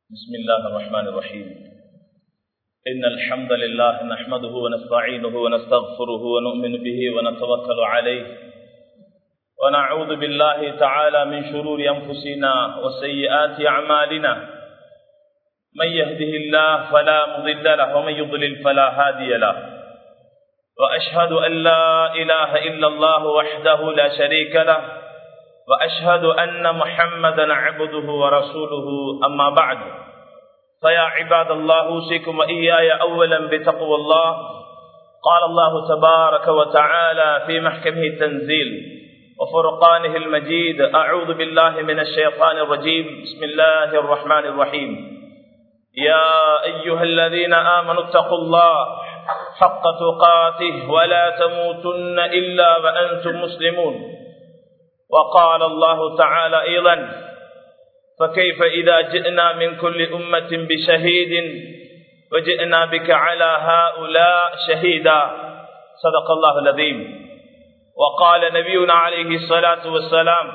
بسم الله الرحمن الرحيم إن الحمد لله نحمده ونستعينه ونستغفره ونؤمن به ونتوكل عليه ونعوذ بالله تعالى من شرور أنفسنا وسيئات أعمالنا من يهده الله فلا مضل له ومن يضلل فلا هادي له وأشهد أن لا إله إلا الله وحده لا شريك له وأشهد أن محمدا عبده ورسوله أما بعد فيا عباد الله أوصيكم وإياي أولا بتقوى الله قال الله تبارك وتعالى في محكمه التنزيل وفرقانه المجيد أعوذ بالله من الشيطان الرجيم بسم الله الرحمن الرحيم يا أيها الذين آمنوا اتقوا الله حق تقاته ولا تموتن إلا وأنتم مسلمون وقال الله تعالى أيضا فكيف إذا جئنا من كل أمة بشهيد وجئنا بك على هؤلاء شهيدا صدق الله العظيم وقال نبينا عليه الصلاة والسلام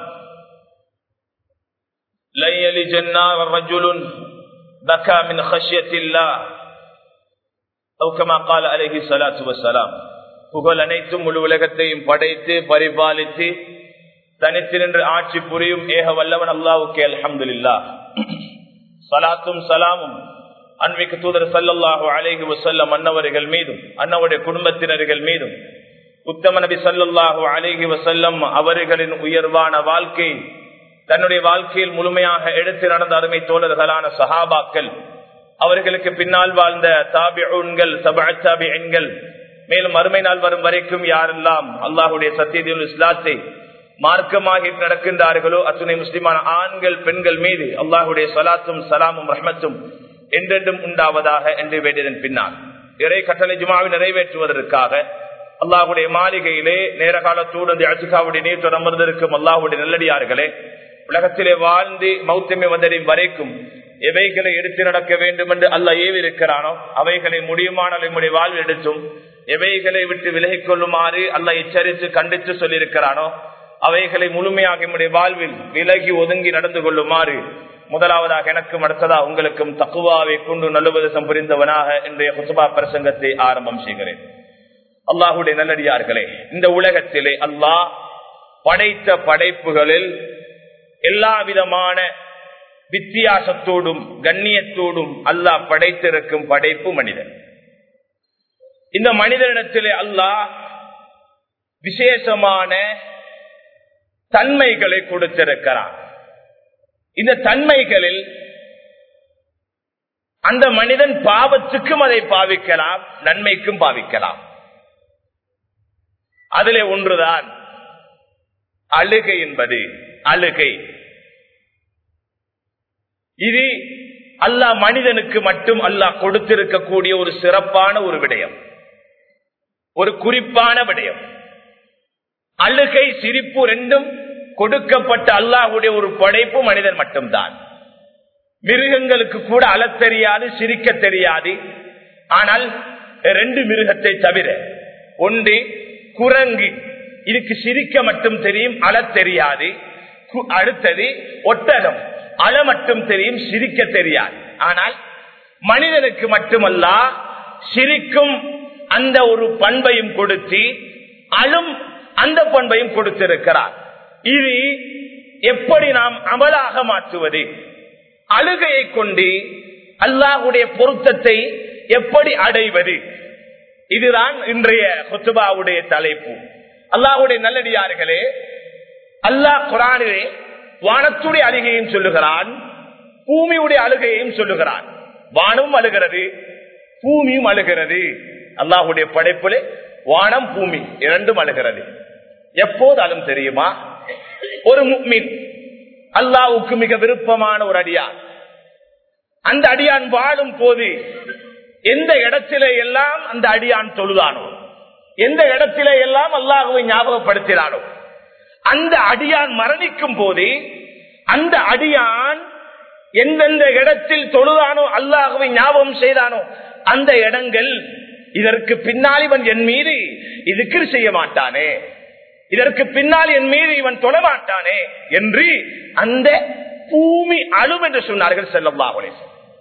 لن يلج النار رجل بكى من خشية الله أو كما قال عليه الصلاة والسلام புகழ் அனைத்தும் முழு உலகத்தையும் படைத்து பரிபாலித்து தனித்து நின்று ஆட்சி புரியும் ஏக வல்லவன் அல்லாவுக்கே அல்ஹம்துல்லா சலாத்தும் சலாமும் அன்பிக்கு தூதர் சல்லாஹூ அலேஹி வசல்லம் அன்னவர்கள் மீதும் அன்னவருடைய குடும்பத்தினர்கள் மீதும் உத்தம நபி சல்லாஹூ அலேஹி வசல்லம் அவர்களின் உயர்வான வாழ்க்கை தன்னுடைய வாழ்க்கையில் முழுமையாக எடுத்து நடந்த அருமை தோழர்களான சஹாபாக்கள் அவர்களுக்கு பின்னால் வாழ்ந்த தாபிகள் சபாச்சாபி எண்கள் மேலும் அருமை நாள் வரும் வரைக்கும் யாரெல்லாம் அல்லாஹுடைய சத்தியத்தில் இஸ்லாத்தை மார்க்கமாக நடக்கின்றார்களோ அத்துணை முஸ்லிமான ஆண்கள் பெண்கள் மீது அல்லாஹுடைய சலாத்தும் சலாமும் ரஹமத்தும் என்றென்றும் உண்டாவதாக என்று வேண்டியதன் பின்னால் இறை கட்டளை ஜுமாவை நிறைவேற்றுவதற்காக அல்லாஹுடைய மாளிகையிலே நேர காலத்தோடு அஜிகாவுடைய நீர் அமர்ந்திருக்கும் அல்லாஹுடைய நல்லடியார்களே உலகத்திலே வாழ்ந்து மௌத்தமை வந்தரின் வரைக்கும் எவைகளை எடுத்து நடக்க வேண்டும் என்று அல்ல ஏவி இருக்கிறானோ அவைகளை முடியுமான நம்முடைய வாழ்வில் எடுத்தும் எவைகளை விட்டு விலகிக் கொள்ளுமாறு அல்ல எச்சரித்து கண்டித்து சொல்லியிருக்கிறானோ அவைகளை முழுமையாக நம்முடைய வாழ்வில் விலகி ஒதுங்கி நடந்து கொள்ளுமாறு முதலாவதாக எனக்கும் அடுத்ததா உங்களுக்கும் தக்குவாவை கொண்டு நல்லுபதம் புரிந்தவனாக இன்றைய குசுபா பிரசங்கத்தை ஆரம்பம் செய்கிறேன் அல்லாஹுடைய நல்லடியார்களே இந்த உலகத்திலே அல்லாஹ் படைத்த படைப்புகளில் எல்லா விதமான வித்தியாசத்தோடும் கண்ணியத்தோடும் அல்லாஹ் படைத்திருக்கும் படைப்பு மனிதன் இந்த மனிதனிடத்திலே அல்லாஹ் விசேஷமான தன்மைகளை கொடுத்திருக்கிறார் இந்த தன்மைகளில் அந்த மனிதன் பாவத்துக்கும் அதை பாவிக்கலாம் நன்மைக்கும் பாவிக்கலாம் அதிலே ஒன்றுதான் அழுகை என்பது அழுகை இது அல்லாஹ் மனிதனுக்கு மட்டும் அல்லாஹ் கொடுத்திருக்கக்கூடிய ஒரு சிறப்பான ஒரு விடயம் ஒரு குறிப்பான விடயம் அழுகை சிரிப்பு ரெண்டும் கொடுக்கப்பட்ட அல்லாஹுடைய ஒரு படைப்பு மனிதன் மட்டும்தான் மிருகங்களுக்கு கூட அழ தெரியாது சிரிக்க தெரியாது ஆனால் ரெண்டு மிருகத்தை தவிர ஒன்று குரங்கு இதுக்கு சிரிக்க மட்டும் தெரியும் அழ தெரியாது அடுத்தது ஒட்டகம் அழ மட்டும் தெரியும் சிரிக்க தெரியாது ஆனால் மனிதனுக்கு மட்டுமல்ல சிரிக்கும் அந்த ஒரு பண்பையும் கொடுத்து அழும் அந்த பண்பையும் கொடுத்திருக்கிறார் இது எப்படி நாம் அமலாக மாற்றுவது அழுகையை கொண்டு அல்லாஹுடைய பொருத்தத்தை எப்படி அடைவது இதுதான் இன்றைய ஹொத்துபாவுடைய தலைப்பு அல்லாஹுடைய நல்லடியார்களே அல்லாஹ் குரானிலே வானத்துடைய அழுகையும் சொல்லுகிறான் பூமியுடைய அழுகையையும் சொல்லுகிறான் வானமும் அழுகிறது பூமியும் அழுகிறது அல்லாஹுடைய படைப்பிலே வானம் பூமி இரண்டும் அழுகிறது எப்போது அழும் தெரியுமா ஒரு முக்மின் அல்லாவுக்கு மிக விருப்பமான ஒரு அடியான் அந்த அடியான் வாழும் போது எந்த இடத்திலே எல்லாம் அந்த அடியான் தொழுதானோ எந்த இடத்திலே எல்லாம் அல்லாஹுவை ஞாபகப்படுத்தினானோ அந்த அடியான் மரணிக்கும் போது அந்த அடியான் எந்தெந்த இடத்தில் தொழுதானோ அல்லாஹுவை ஞாபகம் செய்தானோ அந்த இடங்கள் இதற்கு பின்னால் இவன் என் மீது இதுக்கு செய்ய மாட்டானே இதற்கு பின்னால் என் மீது இவன் தொழமாட்டானே என்று அந்த பூமி அழும் என்று சொன்னார்கள் செல்லம்லாஹுலே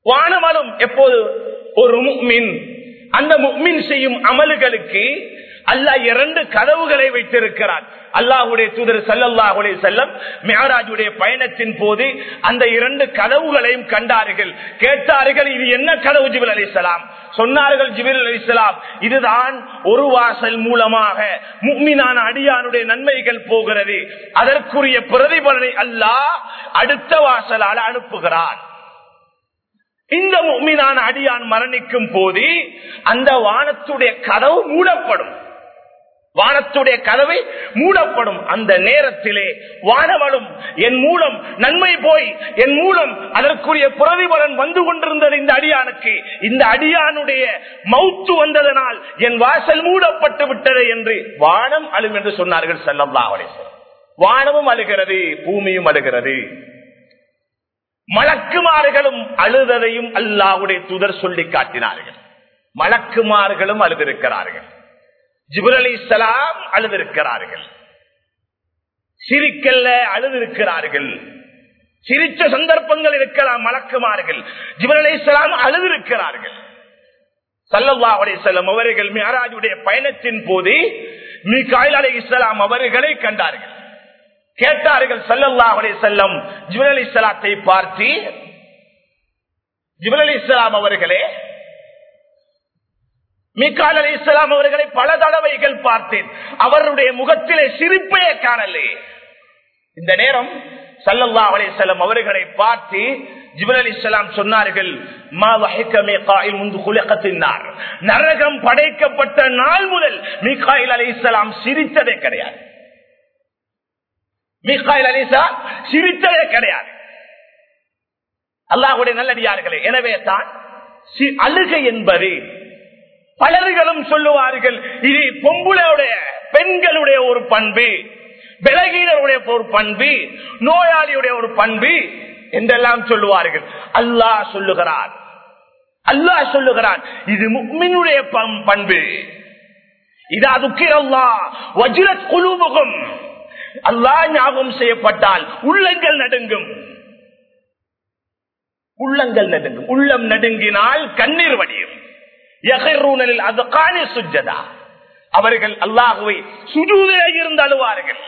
வானமலும் எப்போது ஒரு முக்மின் அந்த முக்மின் செய்யும் அமல்களுக்கு அல்லாஹ் இரண்டு கதவுகளை வைத்திருக்கிறார் அல்லாஹுடைய தூதர் சல்லல்லாஹுடைய செல்லம் மேராஜுடைய பயணத்தின் போது அந்த இரண்டு கதவுகளையும் கண்டார்கள் கேட்டார்கள் இது என்ன கதவு ஜிபில் அலிசலாம் சொன்னார்கள் ஜிபில் அலிசலாம் இதுதான் ஒரு வாசல் மூலமாக முக்மினான அடியானுடைய நன்மைகள் போகிறது அதற்குரிய பிரதிபலனை அல்லாஹ் அடுத்த வாசலால் அனுப்புகிறார் இந்த முக்மினான அடியான் மரணிக்கும் போது அந்த வானத்துடைய கதவு மூடப்படும் வானத்துடைய கதவை மூடப்படும் அந்த நேரத்திலே வானவளும் என் மூலம் நன்மை போய் என் மூலம் அதற்குரிய பிரதிபலன் வந்து கொண்டிருந்தது இந்த அடியானுக்கு இந்த அடியானுடைய மௌத்து வந்ததனால் என் வாசல் மூடப்பட்டு விட்டது என்று வானம் அழும் என்று சொன்னார்கள் செல்லம்லாவளே வானமும் அழுகிறது பூமியும் அழுகிறது மலக்குமார்களும் அழுததையும் அல்லாவுடைய தூதர் சொல்லி காட்டினார்கள் மலக்குமார்களும் அழுதிருக்கிறார்கள் ஜிபுல் அலி இஸ்லாம் அழுதிருக்கிறார்கள் சிரிக்கல்ல அழுதிருக்கிறார்கள் சிரிச்ச சந்தர்ப்பங்கள் இருக்கலாம் மலக்குமார்கள் ஜிபுல் அலி இஸ்லாம் அழுதிருக்கிறார்கள் சல்லல்லா அலி செல்லம் அவர்கள் மியாராஜுடைய பயணத்தின் போது மீகாயில் அலி இஸ்லாம் அவர்களை கண்டார்கள் கேட்டார்கள் சல்லல்லா அலி செல்லம் ஜிபுல் அலி இஸ்லாத்தை பார்த்து ஜிபுல் அலி இஸ்லாம் அவர்களே மிக்கால் அலி இஸ்லாம் அவர்களை பல தடவைகள் பார்த்தேன் அவருடைய முகத்திலே சிரிப்பையே காணலே இந்த நேரம் சல்லல்லா அலிசல்லாம் அவர்களை பார்த்து ஜிபல் அலி இஸ்லாம் சொன்னார்கள் நரகம் படைக்கப்பட்ட நாள் முதல் மிகாயில் அலி இஸ்லாம் சிரித்ததே கிடையாது மிகாயில் அலி இஸ்லாம் சிரித்ததே கிடையாது அல்லாஹுடைய நல்லடியார்களே எனவே தான் அழுகை என்பது பலர்களும் சொல்லுவார்கள் இது பொம்புளையுடைய பெண்களுடைய ஒரு பண்பு விலகீனருடைய ஒரு பண்பு நோயாளியுடைய ஒரு பண்பு என்றெல்லாம் சொல்லுவார்கள் அல்லாஹ் சொல்லுகிறார் அல்லாஹ் சொல்லுகிறான் இது முக்மினுடைய பண்பு இதா துக்கிரல்லா வஜ்ரத் குழுமுகம் அல்லாஹ் ஞாபகம் செய்யப்பட்டால் உள்ளங்கள் நடுங்கும் உள்ளங்கள் நடுங்கும் உள்ளம் நடுங்கினால் கண்ணீர் வடியும் அவர்கள் அல்லாஹுவை சுஜூதிலே இருந்து அழுவார்கள்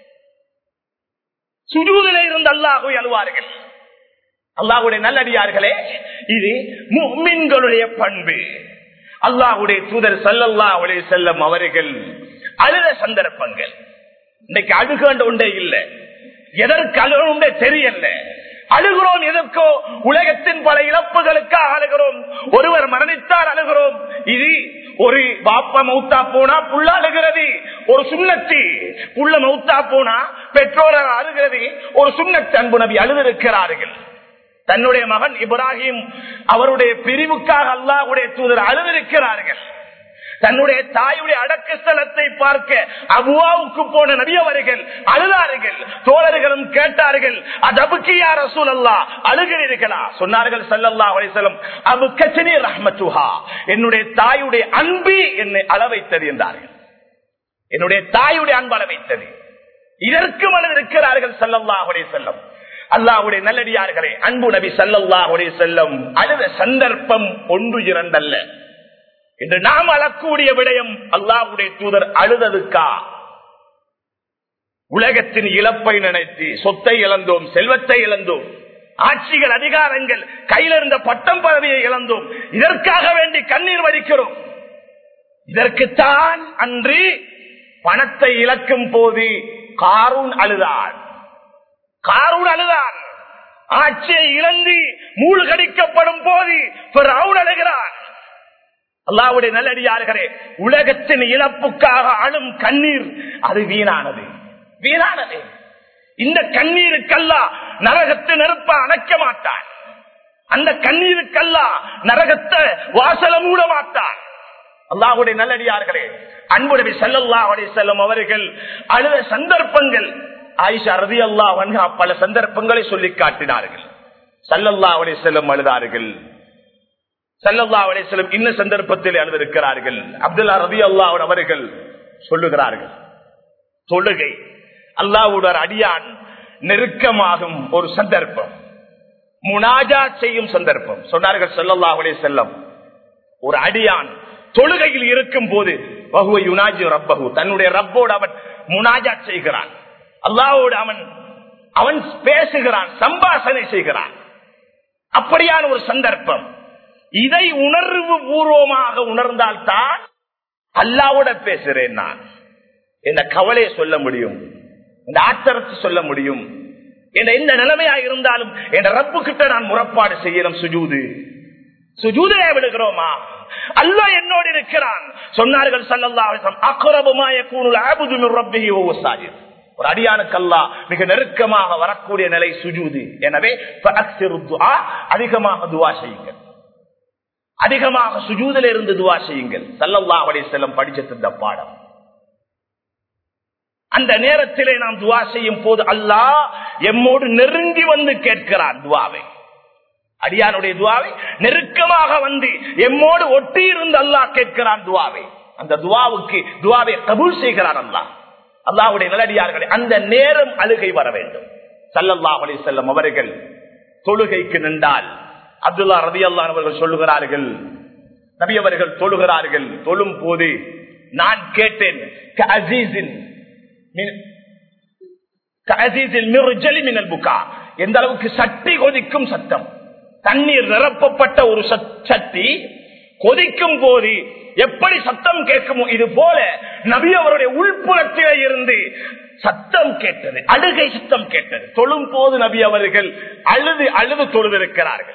சுஜூதிலே இருந்து அல்லாஹுவை அழுவார்கள் அல்லாஹுடைய நல்லடியார்களே இது முக்மின்களுடைய பண்பு அல்லாஹுடைய தூதர் சல்லல்லா உடைய செல்லம் அவர்கள் அழுத சந்தர்ப்பங்கள் இன்னைக்கு அழுகண்ட உண்டே இல்லை எதற்கு அழுகண்டே தெரியல அழுகிறோம் எதற்கோ உலகத்தின் பல இழப்புகளுக்காக அழுகிறோம் ஒருவர் மரணித்தால் அழுகிறோம் இது ஒரு பாப்பா மௌத்தா போனா புள்ள அழுகிறது ஒரு சுண்ணத்தி புள்ள மௌத்தா போனா பெற்றோர் அழுகிறது ஒரு சுண்ணத்து அன்பு நபி அழுதிருக்கிறார்கள் தன்னுடைய மகன் இப்ராஹிம் அவருடைய பிரிவுக்காக அல்லாஹுடைய தூதர் அழுதிருக்கிறார்கள் தன்னுடைய தாயுடைய அடக்க ஸ்தலத்தை பார்க்க அபுவாவுக்கு போன நபியவர்கள் அழுதார்கள் தோழர்களும் கேட்டார்கள் அது அபுக்கியா ரசூல் அல்லா அழுகிறீர்களா சொன்னார்கள் சல்லல்லா அலிசலம் அபு கச்சனி ரஹ்மத்துஹா என்னுடைய தாயுடைய அன்பு என்னை அளவைத்தது என்றார்கள் என்னுடைய தாயுடைய அன்பு அளவைத்தது இதற்கு மனது இருக்கிறார்கள் சல்லல்லா அலே செல்லம் அல்லாவுடைய நல்லடியார்களே அன்பு நபி சல்லல்லா அலே செல்லம் அழுத சந்தர்ப்பம் ஒன்று இரண்டல்ல இன்று நாம் அழக்கூடிய விடயம் அல்லாவுடைய தூதர் அழுததுக்கா உலகத்தின் இழப்பை நினைத்து சொத்தை இழந்தோம் செல்வத்தை இழந்தோம் ஆட்சிகள் அதிகாரங்கள் கையில் இருந்த பட்டம் பதவியை இழந்தோம் இதற்காக வேண்டி கண்ணீர் வடிக்கிறோம் இதற்குத்தான் அன்று பணத்தை இழக்கும் போது காரூன் அழுதான் காரூன் அழுதான் ஆட்சியை இழந்து மூழ்கடிக்கப்படும் போது அழுகிறான் அல்லாவுடைய நல்லடியார்களே உலகத்தின் இழப்புக்காக அழும் கண்ணீர் அது வீணானது வீணானது இந்த கண்ணீருக்கல்லா நரகத்து நெருப்ப அணைக்க மாட்டான் அந்த கண்ணீருக்கல்லா நரகத்தை வாசல மூட மாட்டான் அல்லாவுடைய நல்லடியார்களே அன்புடவி செல்லல்லா செல்லும் அவர்கள் அழுத சந்தர்ப்பங்கள் ஆயிஷா ரதி அல்லா வன்ஹா பல சந்தர்ப்பங்களை சொல்லி காட்டினார்கள் சல்லல்லா அவனை செல்லும் அழுதார்கள் சல்லல்லா அலிஸ்லம் இன்ன சந்தர்ப்பத்தில் அழுதிருக்கிறார்கள் அப்துல்லா ரதி அல்லாஹ் அவர்கள் சொல்லுகிறார்கள் தொழுகை அல்லாவுடைய அடியான் நெருக்கமாகும் ஒரு சந்தர்ப்பம் முனாஜா செய்யும் சந்தர்ப்பம் சொன்னார்கள் ஸல்லல்லாஹு அலைஹி செல்லம் ஒரு அடியான் தொழுகையில் இருக்கும் போது வகுவ யுனாஜி ரப்பகு தன்னுடைய ரப்போடு அவன் முனாஜா செய்கிறான் அல்லாஹ்வோடு அவன் அவன் பேசுகிறான் சம்பாஷணை செய்கிறான் அப்படியான ஒரு சந்தர்ப்பம் இதை உணர்வு பூர்வமாக உணர்ந்தால்தான் அல்லாவோட பேசுறேன் நான் இந்த கவலையை சொல்ல முடியும் இந்த ஆத்திரத்தை சொல்ல முடியும் என்ற எந்த நிலைமையா இருந்தாலும் என் ரப்பு கிட்ட நான் முறப்பாடு செய்யணும் சுஜூது சுஜூதிலே விடுகிறோமா அல்ல என்னோடு இருக்கிறான் சொன்னார்கள் சல்லல்லாஹு அக்குரபுமாய கூணுல் ஆபுது மின் ரப்பிஹி வ சாஜித் ஒரு அடியானுக்கு அல்லா மிக நெருக்கமாக வரக்கூடிய நிலை சுஜூது எனவே ஃபஅக்ஸிரு துஆ, அதிகமாக துவா செய்யுங்கள் அதிகமாக சுஜூதில் இருந்து துவா செய்யுங்கள் சல்லல்லாஹு அலைஹி வஸல்லம் படிச்சு தந்த பாடம் அந்த நேரத்திலே நாம் துவா செய்யும் போது அல்லாஹ் எம்மோடு நெருங்கி வந்து கேட்கிறான் துவாவை அடியானுடைய துவாவை நெருக்கமாக வந்து எம்மோடு ஒட்டி இருந்து அல்லாஹ் கேட்கிறான் துவாவை அந்த துவாவுக்கு துவாவை கபூல் செய்கிறான் அல்லாஹ் அல்லாஹ்வுடைய நல்லடியார்களே அந்த நேரம் அழுகை வர வேண்டும் சல்லல்லாஹு அலைஹி வஸல்லம் அவர்கள் தொழுகைக்கு நின்றால் அப்துல்லா ரதி அவர்கள் சொல்லுகிறார்கள் நபி அவர்கள் தொழுகிறார்கள் தொழும் போது நான் கேட்டேன் கஅசீஸின் மின்- கஅசீஸில் மிர்ஜலி மினல் புகா. எந்த அளவுக்கு சட்டி கொதிக்கும் சத்தம் தண்ணீர் நிரப்பப்பட்ட ஒரு சத்- சட்டி கொதிக்கும் போது எப்படி சத்தம் கேட்குமோ இது போல நபி அவருடைய உள்புறத்திலே இருந்து சத்தம் கேட்டது அழுகை சத்தம் கேட்டது தொழும் போது நபி அவர்கள் அழுது அழுது தொழுதிருக்கிறார்கள்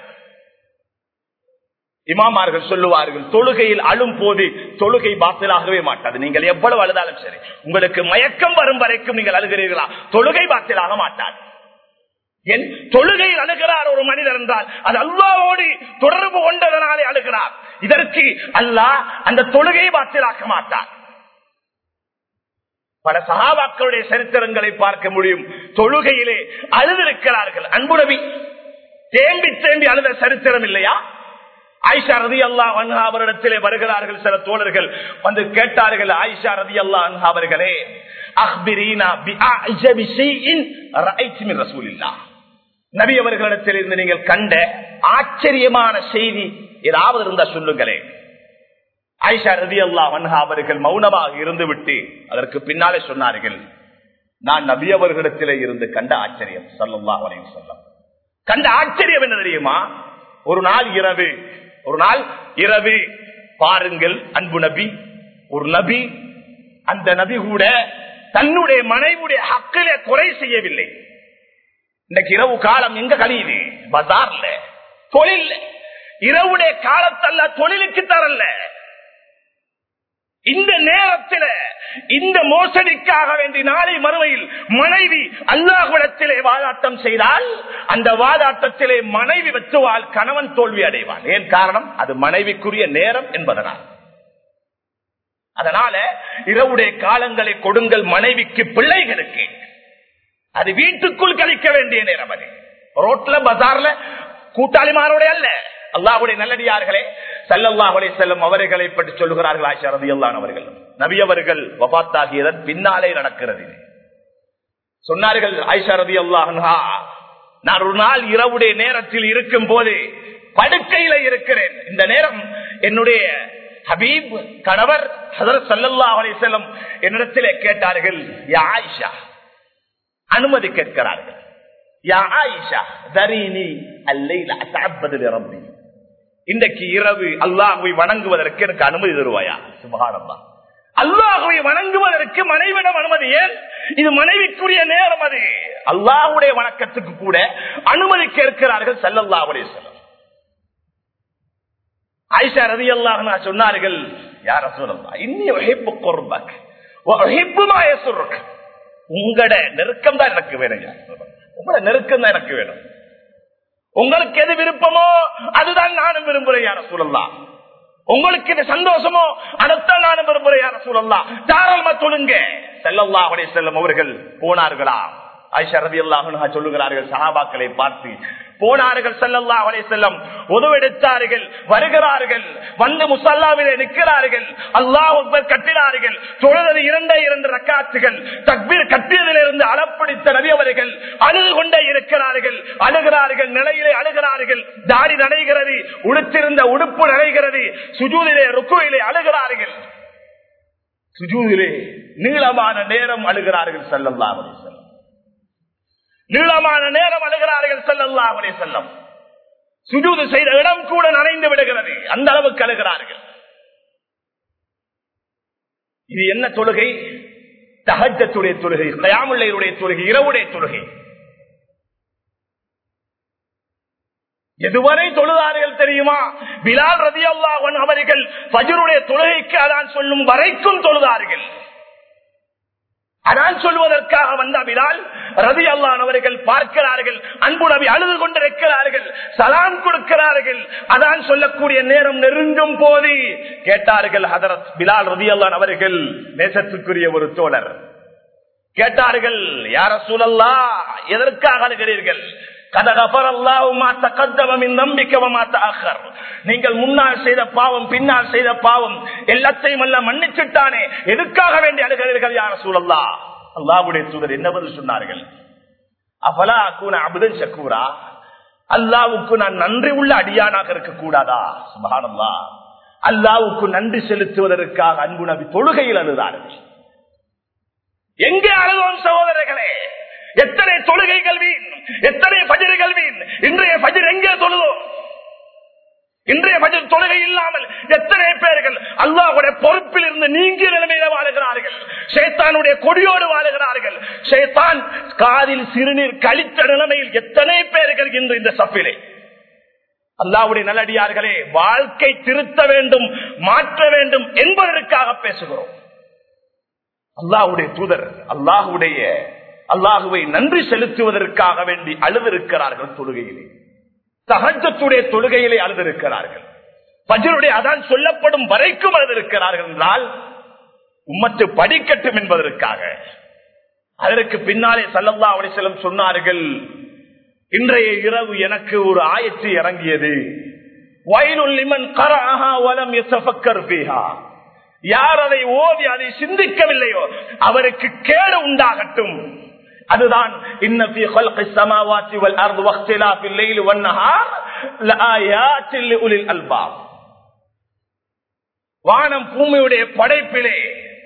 இமாமார்கள் சொல்லுவார்கள் தொழுகையில் அழும் போது தொழுகை பாத்திலாகவே மாட்டாது நீங்கள் எவ்வளவு அழுதாலும் சரி உங்களுக்கு மயக்கம் வரும் வரைக்கும் நீங்கள் அழுகிறீர்களா தொழுகை பாத்திலாக மாட்டாது என் தொழுகையில் அழுகிறார் ஒரு மனிதர் என்றால் அது அல்லாவோடு தொடர்பு கொண்டதனாலே அழுகிறார் இதற்கு அல்லாஹ் அந்த தொழுகையை பாத்திலாக்க மாட்டார் பல சகாபாக்களுடைய சரித்திரங்களை பார்க்க முடியும் தொழுகையிலே அழுதிருக்கிறார்கள் அன்பு நபி தேம்பி தேம்பி அழுத சரித்திரம் இல்லையா ஆயிஷா ரதி அல்லா அன்ஹா அவரிடத்திலே வருகிறார்கள் சில தோழர்கள் வந்து கேட்டார்கள் ஆயிஷா ரதி அல்லா அன்ஹா அவர்களே அஹ்பிரீனா பி அஅஜபி ஷைஇன் ரஅய்து மின் ரசூலில்லாஹ் நபி அவர்களிடத்தில் இருந்து நீங்கள் கண்ட ஆச்சரியமான செய்தி ஏதாவது இருந்தா சொல்லுங்களே ஆயிஷா ரதி அல்லா அன்ஹா அவர்கள் மௌனமாக இருந்து விட்டு அதற்கு பின்னாலே சொன்னார்கள் நான் நபி அவர்களிடத்திலே இருந்து கண்ட ஆச்சரியம் சல்லல்லாஹு அலைஹி வஸல்லம் கண்ட ஆச்சரியம் என்ன தெரியுமா ஒரு நாள் இரவு ஒரு நாள் இரவு பாருங்கள் அன்பு நபி ஒரு நபி அந்த நபி கூட தன்னுடைய மனைவியுடைய ஹக்கில குறை செய்யவில்லை இன்னைக்கு இரவு காலம் எங்க கழியுது பஜார்ல தொழில் இரவுடைய காலத்தல்ல தொழிலுக்கு தரல இந்த நேரத்தில் இந்த மோசடிக்காக வேண்டி நாளை மறுமையில் மனைவி அல்லாஹ்விடத்திலே வாதாட்டம் செய்தால் அந்த வாதாட்டத்திலே மனைவி வெற்றுவால் கணவன் தோல்வி அடைவான் ஏன் காரணம் அது மனைவிக்குரிய நேரம் என்பதனால் அதனால இரவுடைய காலங்களை கொடுங்கள் மனைவிக்கு பிள்ளைகளுக்கு அது வீட்டுக்குள் கழிக்க வேண்டிய நேரம் அது ரோட்ல பஜார்ல கூட்டாளிமாரோட அல்ல அல்லாஹுடைய நல்லடியார்களே சல்லல்லாஹுடைய செல்லும் அவர்களை பற்றி சொல்லுகிறார்கள் ஆயிஷா ரதியல்லான் அவர்கள் நபி அவர்கள் வபாத்தாகியதன் பின்னாலே நடக்கிறது இது. சொன்னார்கள் ஆயிஷா ரதி அல்லாஹா நான் ஒரு நாள் இரவுடைய நேரத்தில் இருக்கும் போது படுக்கையில இருக்கிறேன் இந்த நேரம் என்னுடைய ஹபீப் கணவர் ஹதரத் ஸல்லல்லாஹு அலைஹி வஸல்லம் என்னிடத்திலே கேட்டார்கள் யா ஆயிஷா அனுமதி கேட்கிறார்கள் யா ஆயிஷா தரீனி அல்லைல அத்தஅப்பது லிரப்பி இன்றைக்கு இரவு அல்லாஹ்வை வணங்குவதற்கு எனக்கு அனுமதி தருவாயா சுபஹானல்லாஹ் அல்லாஹுவை வணங்குவதற்கு மனைவிடம் அனுமதி ஏன் இது மனைவிக்குரிய நேரம் அது அல்லாஹுடைய வணக்கத்துக்கு கூட அனுமதி கேட்கிறார்கள் ஸல்லல்லாஹு அலைஹி வஸல்லம் ஆயிஷா ரதி அல்லாஹ் சொன்னார்கள் யார சொல்லலாம் இன்னி ஒஹிப்பு குர்பக் ஒஹிப்பு மாயசுருக்கு உங்களோட நெருக்கம் தான் எனக்கு வேணும் யா ரசூலல்லாஹ். உங்களோட நெருக்கம் தான் எனக்கு வேணும் உங்களுக்கு எது விருப்பமோ அதுதான் நானும் விரும்புறேன் யார சூழல்லாம் உங்களுக்கு இது சந்தோஷமோ அதைத்தான் நானும் விரும்புறேன் யார சூழல்லாம் தாராளமா சொல்லுங்க செல்லல்லா செல்லும் அவர்கள் போனார்களா ஐஷா ரதி அல்லாஹ் சொல்லுகிறார்கள் சஹாபாக்களை பார்த்து போனார்கள் செல்லல்லா அவளை செல்லம் உதவெடுத்தார்கள் வருகிறார்கள் வந்து முசல்லாவிலே நிற்கிறார்கள் அல்லாஹ் அக்பர் கட்டினார்கள் தொழுதது இரண்டே இரண்டு ரக்காத்துகள் தக்பீர் கட்டியதிலிருந்து அளப்பிடித்த நபி அவர்கள் அழுது கொண்டே இருக்கிறார்கள் அழுகிறார்கள் நிலையிலே அழுகிறார்கள் தாடி நடைகிறது உடுத்திருந்த உடுப்பு நடைகிறது சுஜூதிலே ருக்குவிலே அழுகிறார்கள் சுஜூதிலே நீளமான நேரம் அழுகிறார்கள் செல்லல்லா அவளை செல்லம் நீளமான நேரம் அழுகிறார்கள் செல்லல்லா அவளை செல்லம் சுஜூது செய்த இடம் கூட நனைந்து விடுகிறது அந்த அளவுக்கு அழுகிறார்கள் இது என்ன தொழுகை தகஜத்துடைய தொழுகை கயாமுள்ளையுடைய தொழுகை இரவுடைய தொழுகை எதுவரை தொழுதார்கள் தெரியுமா பிலால் ரதி அல்லாஹன் அவர்கள் பஜருடைய தொழுகைக்கு அதான் சொல்லும் வரைக்கும் தொழுதார்கள் அதான் சொல்வதற்காக வந்த பிலால் ரதி அல்லான் அவர்கள் பார்க்கிறார்கள் அன்பு நபி அழுது கொண்டிருக்கிறார்கள் சலாம் கொடுக்கிறார்கள் அதான் சொல்லக்கூடிய நேரம் நெருங்கும் போது கேட்டார்கள் ஹதரத் பிலால் ரதி அல்லான் அவர்கள் நேசத்துக்குரிய ஒரு தோழர் கேட்டார்கள் யார சூழல்லா எதற்காக அழுகிறீர்கள் நீங்கள் முன்னால் செய்த பாவம் பின்னால் செய்த பாவம் எல்லாத்தையும் எல்லாம் மன்னிச்சுட்டானே எதுக்காக வேண்டி அழுகிறீர்கள் யார சூழல்லா அல்லாவுடைய தூதர் என்ன பதில் சொன்னார்கள் அவலா கூன அபுதன் சக்கூரா அல்லாவுக்கு நான் நன்றி உள்ள அடியானாக இருக்க கூடாதா சுபானல்லா அல்லாவுக்கு நன்றி செலுத்துவதற்காக அன்பு நபி தொழுகையில் அழுதார்கள் எங்கே அழுதோம் சகோதரர்களே எத்தனை தொழுகைகள் வீண் எத்தனை பஜர்கள் வீண் இன்றைய பஜர் எங்கே தொழுதோம் இன்றைய பஜர் தொழுகை இல்லாமல் எத்தனை பேர்கள் அல்லாவுடைய பொறுப்பில் இருந்து நீங்கிய நிலைமையில வாழுகிறார்கள் சேத்தானுடைய கொடியோடு வாழுகிறார்கள் சேத்தான் காதில் சிறுநீர் கழித்த நிலைமையில் எத்தனை பேர்கள் இன்று இந்த சப்பிலே அல்லாவுடைய நல்லடியார்களே வாழ்க்கை திருத்த வேண்டும் மாற்ற வேண்டும் என்பதற்காக பேசுகிறோம் அல்லாஹுடைய தூதர் அல்லாஹுடைய அல்லாஹுவை நன்றி செலுத்துவதற்காக வேண்டி அழுதிருக்கிறார்கள் தொழுகையிலே சகஜத்துடைய தொழுகையிலே அழுதிருக்கிறார்கள் பஜருடைய அதான் சொல்லப்படும் வரைக்கும் அழுதிருக்கிறார்கள் என்றால் உம்மத்து படிக்கட்டும் என்பதற்காக அதற்கு பின்னாலே சல்லல்லா அலிசலம் சொன்னார்கள் இன்றைய இரவு எனக்கு ஒரு ஆயத்து இறங்கியது வயலுள்ளிமன் கராஹா வலம் எசபக்கர் பீஹா யார் அதை ஓதி அதை சிந்திக்கவில்லையோ அவருக்கு கேடு உண்டாகட்டும் அதுதான் வானம் பூமியுடைய படைப்பிலே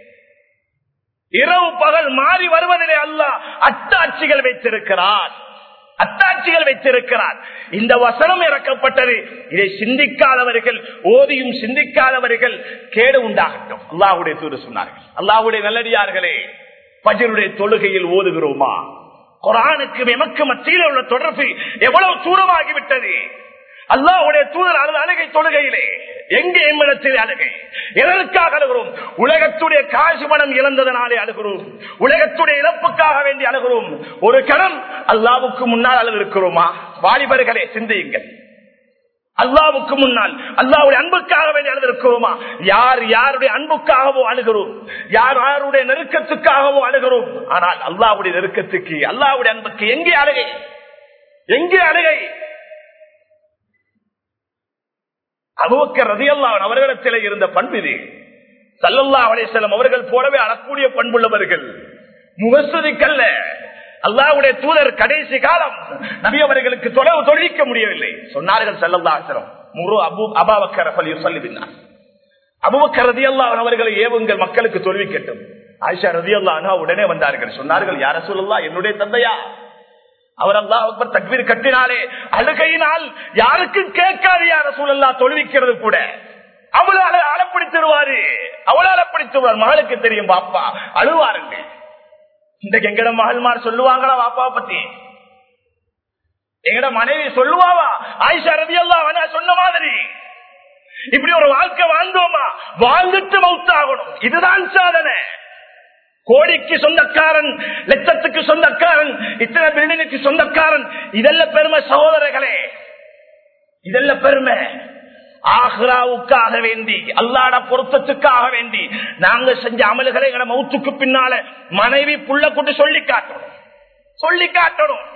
இரவு பகல் மாறி வருவதிலே அல்ல அட்டாட்சிகள் வைத்திருக்கிறார் அத்தாட்சிகள் வைத்திருக்கிறார் இந்த வசனம் இறக்கப்பட்டது இதை சிந்திக்காதவர்கள் ஓதியும் சிந்திக்காதவர்கள் கேடு உண்டாகட்டும் அல்லாஹுடைய தூது சொன்னார்கள் அல்லாஹுடைய நல்லடியார்களே பஜருடைய தொழுகையில் ஓதுகிறோமா குரானுக்கு எமக்கு மத்தியில் உள்ள தொடர்பு எவ்வளவு தூரமாகிவிட்டது அல்லாஹுடைய தூதர் அழுது அழுகை தொழுகையிலே எங்கே எம்மிடத்தில் அழுகை எதற்காக அழுகிறோம் உலகத்துடைய காசு பணம் இழந்ததனாலே அழுகிறோம் உலகத்துடைய இழப்புக்காக வேண்டி அழுகிறோம் ஒரு கணம் அல்லாவுக்கு முன்னால் அழுதிருக்கிறோமா வாலிபர்களே சிந்தியுங்கள் அல்லாவுக்கு முன்னால் அல்லாவுடைய அன்புக்காக வேண்டி அழுதிருக்கிறோமா யார் யாருடைய அன்புக்காகவோ அழுகிறோம் யார் யாருடைய நெருக்கத்துக்காகவோ அழுகிறோம் ஆனால் அல்லாவுடைய நெருக்கத்துக்கு அல்லாவுடைய அன்புக்கு எங்கே அழுகை எங்கே அழுகை அபுவக்கர் ரதியல்லான் அவர்களிடத்தில் இருந்த பண்பு இது சல்லல்லா அலேசலம் அவர்கள் போலவே அழக்கூடிய பண்புள்ளவர்கள் முகஸ்துதிக்கல்ல அல்லாவுடைய தூதர் கடைசி காலம் நபி அவர்களுக்கு தொலைவு தொழிக்க முடியவில்லை சொன்னார்கள் சல்லல்லாசலம் முரு அபு அபாவக்கர் சொல்லிவினார் அபுவக்கர் ரதியல்லான் அவர்களை ஏவுங்கள் மக்களுக்கு தொழுவிக்கட்டும் ஆயிஷா ரதியல்லா உடனே வந்தார்கள் சொன்னார்கள் யார சொல்லலாம் என்னுடைய தந்தையா அவர் அல்லா அக்பர் தக்வீர் கட்டினாலே அழுகையினால் யாருக்கும் கேட்காது யார சூழல்லா தொழுவிக்கிறது கூட அவளால அலப்பிடித்துருவாரு அவளால் அலப்பிடித்துருவார் மகளுக்கு தெரியும் பாப்பா அழுவாருங்க இன்றைக்கு எங்கட மகள்மார் சொல்லுவாங்களா பாப்பாவை பத்தி எங்கட மனைவி சொல்லுவாவா ஆயிஷா ரவி அல்லா சொன்ன மாதிரி இப்படி ஒரு வாழ்க்கை வாழ்ந்தோமா வாழ்ந்துட்டு மவுத்தாகணும் இதுதான் சாதனை கோடிக்கு சொந்தக்காரன் லட்சத்துக்கு சொந்தக்காரன் இத்தனை பில்டிங்குக்கு சொந்தக்காரன் இதெல்லாம் பெருமை சகோதரர்களே இதெல்லாம் பெருமை ஆஹ்ராவுக்காக வேண்டி அல்லாட பொருத்தத்துக்காக வேண்டி நாங்க செஞ்ச அமல்களை எங்க மௌத்துக்கு பின்னால மனைவி புள்ள கொண்டு சொல்லி காட்டணும் சொல்லி காட்டணும்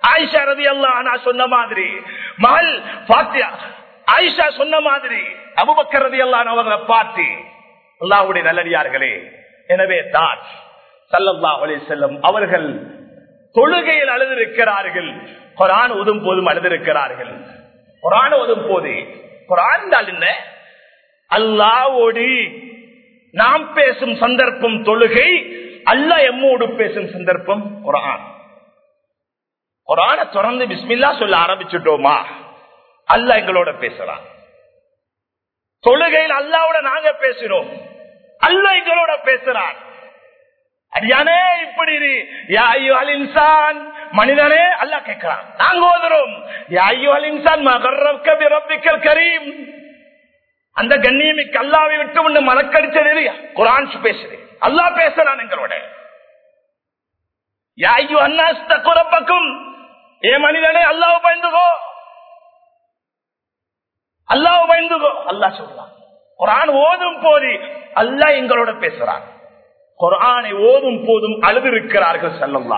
ஆயிஷா ரதி அல்லா சொன்ன மாதிரி மகள் பாத்தியா ஆயிஷா சொன்ன மாதிரி அபுபக்கர் ரதி அல்லா அவர்களை பார்த்து அல்லாஹுடைய நல்லடியார்களே எனவே தான் சல்லல்லா அலி செல்லம் அவர்கள் தொழுகையில் அழுதிருக்கிறார்கள் குரான் உதும் போதும் அழுதிருக்கிறார்கள் குரான் உதும் போது குரான் என்ன அல்லாவோடு நாம் பேசும் சந்தர்ப்பம் தொழுகை அல்ல எம்மோடு பேசும் சந்தர்ப்பம் குரான் குரான தொடர்ந்து பிஸ்மில்லா சொல்ல ஆரம்பிச்சுட்டோமா அல்ல எங்களோட பேசலாம் தொழுகையில் அல்லாவோட நாங்க பேசினோம் அல்ல எங்களோட பேசுறான் அடியானே இப்படி இன்சான் மனிதனே அல்ல கேட்கிறான் நாங்க ஓதுறோம் யாயுவல் இன்சான் மகரப்பிக்கல் கரீம் அந்த கண்ணியமிக்கு அல்லாவை விட்டு ஒன்று மலக்கடிச்சது குரான் பேசுது அல்லா பேசுறான் எங்களோட யாயு அண்ணாஸ்த குறப்பக்கும் ஏ மனிதனே அல்லாஹ் பயந்துகோ அல்லாஹ் பயந்துகோ அல்லா சொல்றான் குரான் ஓதும் போது அல்லா எங்களோட பேசுறான் குரானை ஓதும் போதும் அழுதிருக்கிறார்கள் செல்லல்லா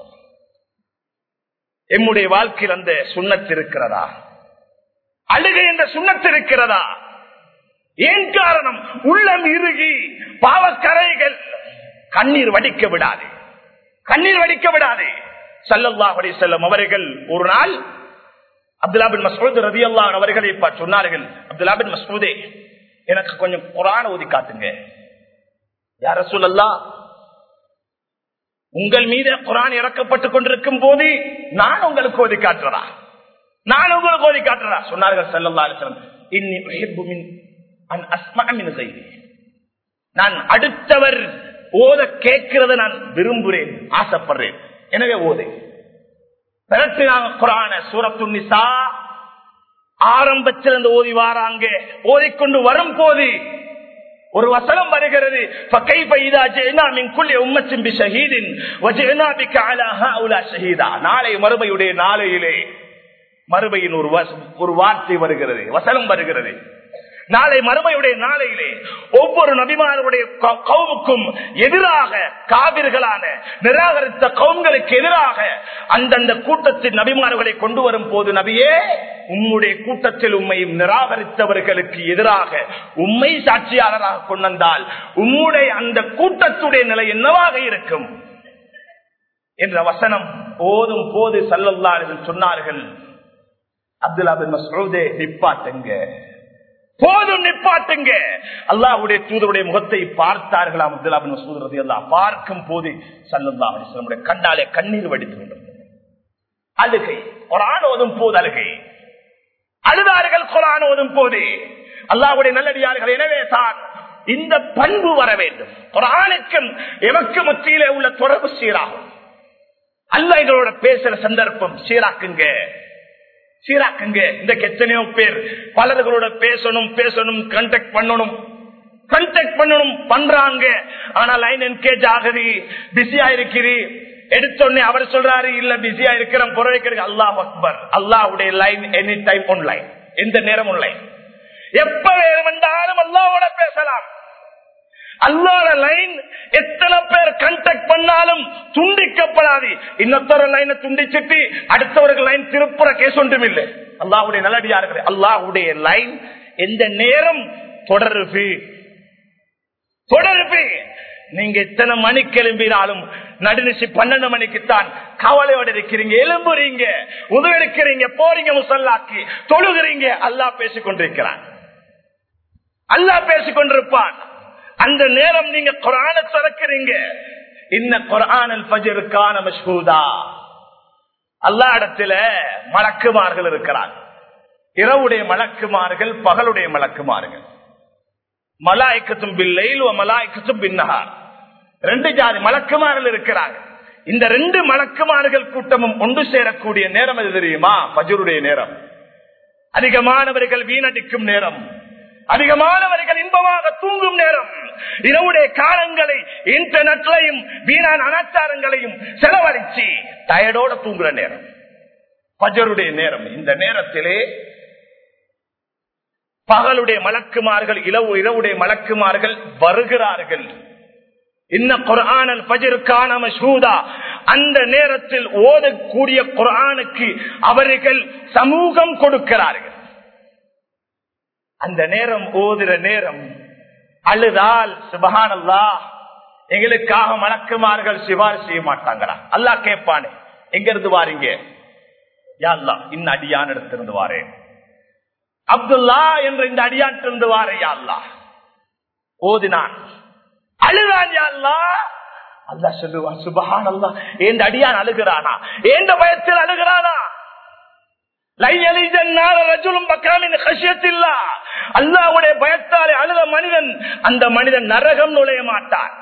எம்முடைய வாழ்க்கையில் அந்த சுண்ணத்து இருக்கிறதா அழுகை என்ற சுண்ணத்து இருக்கிறதா ஏன் காரணம் உள்ளம் இறுகி பாவக்கரைகள் கண்ணீர் வடிக்க விடாது கண்ணீர் வடிக்க விடாது சல்லல்லா அலி செல்லம் அவர்கள் ஒரு நாள் அப்துல்லாபின் மசூத் ரதி அல்லா அவர்களை சொன்னார்கள் அப்துல்லாபின் மசூதே எனக்கு கொஞ்சம் குரான ஓதி காட்டுங்க யார சொல்லல்லா உங்கள் மீது குரான் இறக்கப்பட்டுக் கொண்டிருக்கும் போது நான் உங்களுக்கு ஓதி காட்டுறதா நான் உங்களுக்கு ஓதி காட்டுறதா சொன்னார்கள் செல்லல்லா அலிஸ்லம் இன்னி நான் அடுத்தவர் ஓத கேட்கிறத நான் விரும்புகிறேன் ஆசைப்படுறேன் எனவே ஓதை பிறட்டினாங்க குரான சூரத்து நிசா ஆரம்பத்தில் ஓதி வாராங்க ஓதிக்கொண்டு வரும் போது ஒரு வசனம் வருகிறது நாளை மறுமையுடைய நாளையிலே மறுமையின் ஒரு ஒரு வார்த்தை வருகிறது வசனம் வருகிறது நாளை மறுமையுடைய நாளையிலே ஒவ்வொரு நபிமாருடைய கவுமுக்கும் எதிராக காவிர்களான நிராகரித்த கவுங்களுக்கு எதிராக அந்தந்த கூட்டத்தின் நபிமார்களை கொண்டு வரும் போது நபியே உம்முடைய கூட்டத்தில் உண்மையும் நிராகரித்தவர்களுக்கு எதிராக உண்மை சாட்சியாளராக கொண்டால் உம்முடைய அந்த கூட்டத்துடைய நிலை என்னவாக இருக்கும் என்ற வசனம் போதும் போது சல்லல்லார்கள் சொன்னார்கள் அப்துல்லா பின் மசூதே நிப்பாட்டுங்க போதும் நிப்பாட்டுங்க அல்லாவுடைய தூதருடைய முகத்தை பார்த்தார்களாம் அப்துல்லா பின் மசூத் ரதி அல்லா பார்க்கும் போது சல்லல்லா அலிஸ்லமுடைய கண்ணாலே கண்ணீர் வடித்து கொண்டிருந்தது அழுகை குரான் ஓதும் போது அழுகை அழுதார்கள் குரான் ஓதும் போது அல்லாவுடைய நல்லடியார்கள் எனவே தான் இந்த பண்பு வர வேண்டும் குரானுக்கும் எமக்கு மத்தியிலே உள்ள தொடர்பு சீராகும் அல்ல எங்களோட பேசுற சந்தர்ப்பம் சீராக்குங்க சீராக்குங்க இந்த எத்தனையோ பேர் பலர்களோட பேசணும் பேசணும் கண்டக்ட் பண்ணணும் கண்டக்ட் பண்ணணும் பண்றாங்க ஆனா லைன் என்கேஜ் ஆகுது பிஸியா இருக்கிறது எடுத்தோடனே அவர் சொல்றாரு இல்ல பிஸியா இருக்கிற புறவைக்கிறது அல்லாஹ் அக்பர் அல்லாஹுடைய லைன் எனி டைம் ஒன்லைன் எந்த நேரம் ஒன்லைன் எப்ப வேணுமென்றாலும் அல்லாவோட பேசலாம் அல்லாத லைன் எத்தனை பேர் கண்டக்ட் பண்ணாலும் துண்டிக்கப்படாது இன்னொருத்தர லைனை துண்டிச்சிட்டு அடுத்தவர்கள் லைன் திருப்புற கேஸ் ஒன்றும் இல்லை அல்லாவுடைய நல்லடியார்கள் அல்லாவுடைய லைன் எந்த நேரம் தொடருது தொடருது நீங்க எத்தனை மணிக்கு எழும்பினாலும் நடுநிசி பன்னெண்டு மணிக்குத்தான் கவலையோட இருக்கிறீங்க எலும்புறீங்க உதவெடுக்கிறீங்க போறீங்க முசல்லாக்கி தொழுகிறீங்க அல்லா பேசிக் கொண்டிருக்கிறான் அல்லா பேசிக் கொண்டிருப்பான் அந்த நேரம் நீங்க குரான திறக்கிறீங்க இன்ன குரானல் பஜருக்கான மஷ்ஹூதா அல்லா இடத்துல மலக்குமார்கள் இருக்கிறார் இரவுடைய மலக்குமார்கள் பகலுடைய மலக்குமார்கள் மலாய்க்கத்தும் பில்லையில் மலாய்க்கத்தும் பின்னகார் ரெண்டு ஜாதி மலக்குமார்கள் இருக்கிறாங்க இந்த ரெண்டு மலக்குமார்கள் கூட்டமும் ஒன்று சேரக்கூடிய நேரம் எது தெரியுமா பஜருடைய நேரம் அதிகமானவர்கள் வீணடிக்கும் நேரம் அதிகமானவர்கள் இன்பமாக தூங்கும் நேரம் இரவுடைய காலங்களை இன்டர்நெட்லையும் வீணான அனாச்சாரங்களையும் செலவழிச்சு டயர்டோட தூங்குற நேரம் பஜருடைய நேரம் இந்த நேரத்திலே பகலுடைய மலக்குமார்கள் இரவு இரவுடைய மலக்குமார்கள் வருகிறார்கள் இன்ன குரானல் பஜருக்கான மஷூதா அந்த நேரத்தில் ஓதக்கூடிய குரானுக்கு அவர்கள் சமூகம் கொடுக்கிறார்கள் அந்த நேரம் ஓதுற நேரம் அழுதால் சுபஹானல்லா எங்களுக்காக மலக்குமார்கள் சிபாரிசு செய்ய மாட்டாங்களா அல்லா கேட்பானே எங்க இருந்து வாரீங்க யாழ்லா இந்த அடியான் இடத்திலிருந்து வாரேன் அப்துல்லா என்ற இந்த அடியாற்றிருந்து வாரே யாழ்லா ஓதினான் அழுதான் யாழ்லா அல்லா சொல்லுவான் சுபஹான் அல்லா எந்த அடியான் அழுகிறானா எந்த பயத்தில் அழுகிறானா அல்லாவுடைய பயத்தாலே அழுத மனிதன் அந்த மனிதன் நரகம் நுழைய மாட்டான்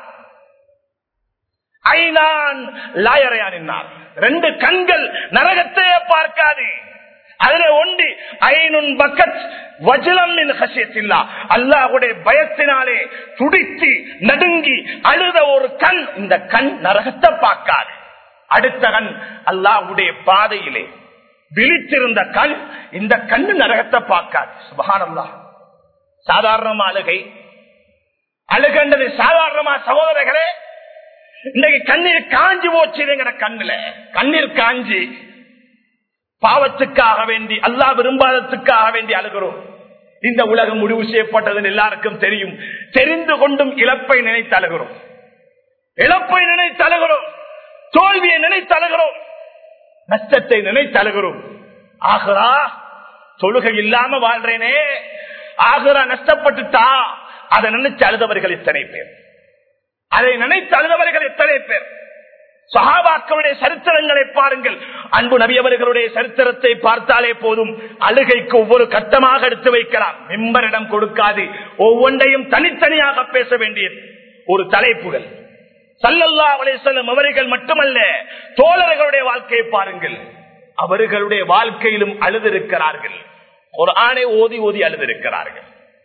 ஐநான் லாயரையானினார் ரெண்டு கண்கள் நரகத்தையே பார்க்காது அதுல ஒண்டி ஐநுன் பக்கத் வஜலம் ஹசியத்தில்லா அல்லாஹுடைய பயத்தினாலே துடித்து நடுங்கி அழுத ஒரு கண் இந்த கண் நரகத்தை பார்க்காது அடுத்த கண் அல்லாஹுடைய பாதையிலே விழித்திருந்த கண் இந்த கண்ணு நரகத்தை பார்க்காது சுபகானல்லா சாதாரணமா அழுகை அழுகண்டது சாதாரணமா சகோதரர்களே இன்னைக்கு கண்ணீர் காஞ்சி போச்சுங்கிற கண்ணுல கண்ணீர் காஞ்சி பாவத்துக்காக வேண்டி அல்லா விரும்பாதத்துக்காக வேண்டி அழுகிறோம் இந்த உலகம் முடிவு செய்யப்பட்டது எல்லாருக்கும் தெரியும் தெரிந்து கொண்டும் இழப்பை நினைத்து அழுகிறோம் இழப்பை நினைத்து அழுகிறோம் தோல்வியை நினைத்து அழுகிறோம் நஷ்டத்தை நினைத்து அழுகிறோம் ஆகிறா தொழுகை இல்லாம வாழ்றேனே ஆகிறா நஷ்டப்பட்டுட்டா அதை நினைச்சு அழுதவர்கள் எத்தனை பேர் அதை நினைத்து அழுதவர்கள் எத்தனை பேர் சகாபாக்களுடைய சரித்திரங்களை பாருங்கள் அன்பு நபியவர்களுடைய சரித்திரத்தை பார்த்தாலே போதும் அழுகைக்கு ஒவ்வொரு கட்டமாக எடுத்து வைக்கலாம் மெம்பரிடம் கொடுக்காது ஒவ்வொன்றையும் தனித்தனியாக பேச வேண்டியது ஒரு தலைப்புகள் சல்லல்லா அலிசல்லம் அவர்கள் மட்டுமல்ல தோழர்களுடைய வாழ்க்கையை பாருங்கள் அவர்களுடைய வாழ்க்கையிலும் அழுதிருக்கிறார்கள் ஒரு ஆணை ஓதி ஓதி அழுதிருக்கிறார்கள்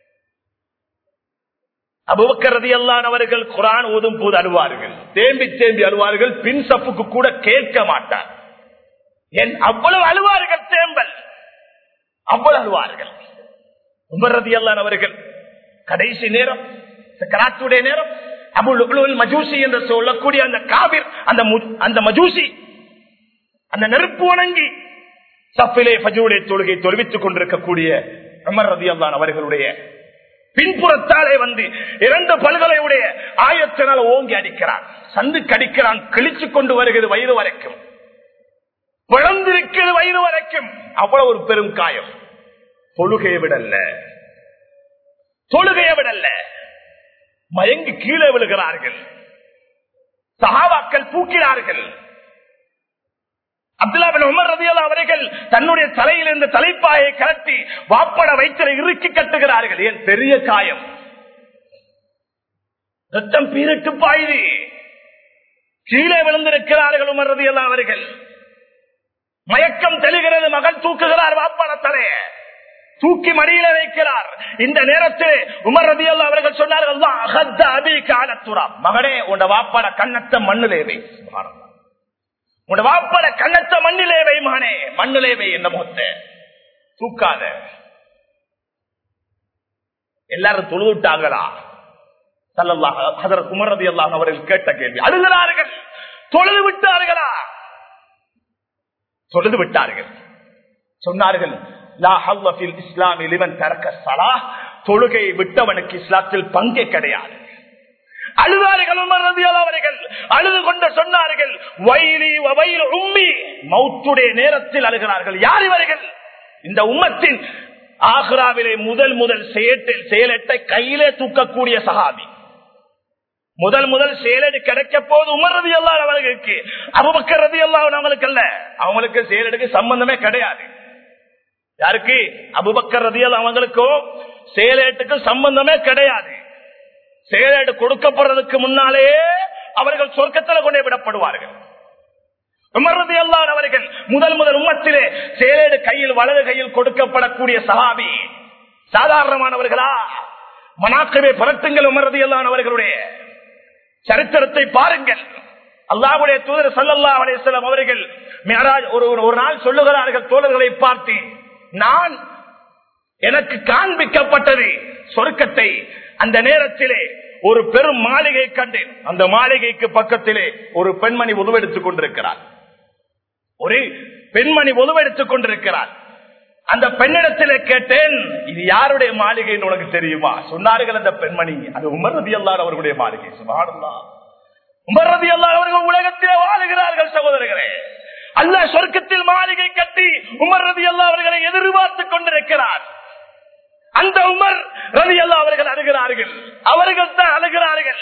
அபுபக்கரதி அல்லான் அவர்கள் குரான் ஓதும் போது அழுவார்கள் தேம்பி தேம்பி அழுவார்கள் பின் சப்புக்கு கூட கேட்க மாட்டார் என் அவ்வளவு அழுவார்கள் தேம்பல் அவ்வளவு அழுவார்கள் உமர்ரதி அல்லான் அவர்கள் கடைசி நேரம் கராத்துடைய நேரம் அபுல் மஜூசி என்று சொல்லக்கூடிய அந்த காவிர் அந்த அந்த மஜூசி அந்த நெருப்பு வணங்கி சப்பிலே பஜுடைய தொழுகை தொழுவித்துக் கொண்டிருக்கக்கூடிய அமர் ரதி அல்லான் அவர்களுடைய பின்புறத்தாலே வந்து இரண்டு பல்கலையுடைய ஆயத்தினால் ஓங்கி அடிக்கிறான் சந்து கடிக்கிறான் கிழிச்சு கொண்டு வருகிறது வயிறு வரைக்கும் பிளந்திருக்கிறது வயிறு வரைக்கும் அவ்வளவு ஒரு பெரும் காயம் தொழுகையை விடல்ல தொழுகையை விடல்ல மயங்கி கீழே விழுகிறார்கள் சகாவாக்கள் தூக்கிறார்கள் அப்துல்லாபின் உமர் ரதியல்லா அவர்கள் தன்னுடைய தலையில் இருந்த தலைப்பாயை கலட்டி வாப்பட வயிற்றில் இறுக்கி கட்டுகிறார்கள் ஏன் பெரிய காயம் ரத்தம் பீரிட்டு பாயுது கீழே விழுந்திருக்கிறார்கள் உமர் ரதியல்லா அவர்கள் மயக்கம் தெளிகிறது மகன் தூக்குகிறார் வாப்பட தலைய தூக்கி மடியில வைக்கிறார் இந்த நேரத்தில் உமர் ரதியல்லா அவர்கள் சொன்னார்கள் மகனே உன் வாப்பாட கண்ணத்த மண்ணிலேவே உன் வாப்பட கண்ணத்த மண்ணிலேவை மகனே மண்ணிலேவை என்ன முகத்த தூக்காத எல்லாரும் தொழுதுட்டாங்களா குமரதி எல்லாம் அவர்கள் கேட்ட கேள்வி அழுகிறார்கள் தொழுது விட்டார்களா தொழுது விட்டார்கள் சொன்னார்கள் இஸ்லாமில் இவன் தரக்க சலா தொழுகை விட்டவனுக்கு இஸ்லாத்தில் பங்கே கிடையாது அழுதார்கள் அவர்கள் அழுது கொண்டு சொன்னார்கள் வயிறு வயிறு உம்மி மௌத்துடைய நேரத்தில் அழுகிறார்கள் யார் இவர்கள் இந்த உம்மத்தின் ஆக்ராவிலே முதல் முதல் செயற்றில் செயலட்டை கையிலே தூக்கக்கூடிய சகாபி முதல் முதல் செயலடி கிடைக்க போது உமர்றது எல்லாம் அவர்களுக்கு அபுபக்கரது எல்லாம் அவங்களுக்கு அல்ல அவங்களுக்கு செயலடுக்கு சம்பந்தமே கிடையாது யாருக்கு அபுபக்கர் ரதியல் அவங்களுக்கும் செயலேட்டுக்கு சம்பந்தமே கிடையாது செயலேடு கொடுக்கப்படுறதுக்கு முன்னாலே அவர்கள் சொர்க்கத்தில் கொண்டே விடப்படுவார்கள் உமர்றது எல்லாம் அவர்கள் முதல் முதல் உம்மத்திலே செயலேடு கையில் வலது கையில் கொடுக்கப்படக்கூடிய சகாபி சாதாரணமானவர்களா மனாக்கவே புரட்டுங்கள் உமர்றது எல்லாம் அவர்களுடைய சரித்திரத்தை பாருங்கள் அல்லாவுடைய தூதர் சல்லல்லா அலேஸ்வரம் அவர்கள் மேராஜ் ஒரு ஒரு நாள் சொல்லுகிறார்கள் தோழர்களை பார்த்து நான் எனக்கு காண்பிக்கப்பட்டது சொர்க்கத்தை அந்த நேரத்திலே ஒரு பெரும் மாளிகை கண்டேன் அந்த மாளிகைக்கு பக்கத்திலே ஒரு பெண்மணி உதவெடுத்துக் கொண்டிருக்கிறார் ஒரு பெண்மணி உதவெடுத்துக் கொண்டிருக்கிறார் அந்த பெண்ணிடத்திலே கேட்டேன் இது யாருடைய மாளிகைன்னு உனக்கு தெரியுமா சொன்னார்கள் அந்த பெண்மணி அது உமர் ரதி அல்லார் அவர்களுடைய மாளிகை சுபானல்லா உமர் ரதி அல்லார் அவர்கள் உலகத்திலே வாழுகிறார்கள் சகோதரர்களே அல்ல சொர்க்கத்தில் மாளிகை கட்டி உமர் ரதி அல்லா அவர்களை எதிர்பார்த்துக் கொண்டிருக்கிறார் அந்த உமர் ரதி அல்லா அவர்கள் அழுகிறார்கள் அவர்கள் தான் அழுகிறார்கள்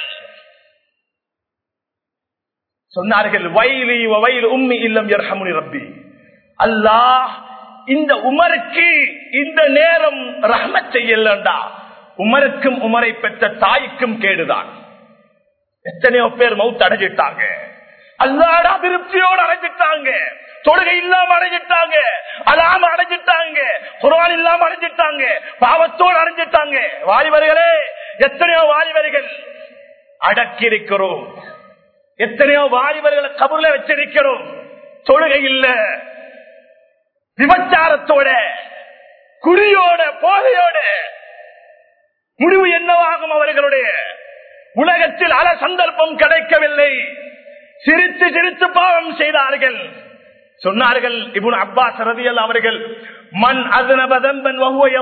சொன்னார்கள் வயலி வயல் உம்மி இல்லம் எர்ஹமுனி ரப்பி அல்லாஹ் இந்த உமருக்கு இந்த நேரம் ரஹ்மத் செய்யலண்டா உமருக்கும் உமரை பெற்ற தாய்க்கும் கேடுதான் எத்தனையோ பேர் மவுத் அடைஞ்சிட்டாங்க அல்லாட அதிருப்தியோடு அடைஞ்சிட்டாங்க தொழுகை இல்லாம அடைஞ்சிட்டாங்க அலாம அடைஞ்சிட்டாங்க குரான் இல்லாம அடைஞ்சிட்டாங்க பாவத்தோடு அடைஞ்சிட்டாங்க வாலிபர்களே எத்தனையோ வாலிபர்கள் அடக்கி இருக்கிறோம் எத்தனையோ வாலிபர்களை கபூர்ல வச்சிருக்கிறோம் தொழுகை இல்ல விபச்சாரத்தோட குடியோட போதையோட முடிவு என்னவாகும் அவர்களுடைய உலகத்தில் அல சந்தர்ப்பம் கிடைக்கவில்லை சிரித்து சிரித்து பாவம் செய்தார்கள் சொன்னார்கள் இபுன் அப்பாஸ் ரதியல் அவர்கள் மண் அதனபதம்பன்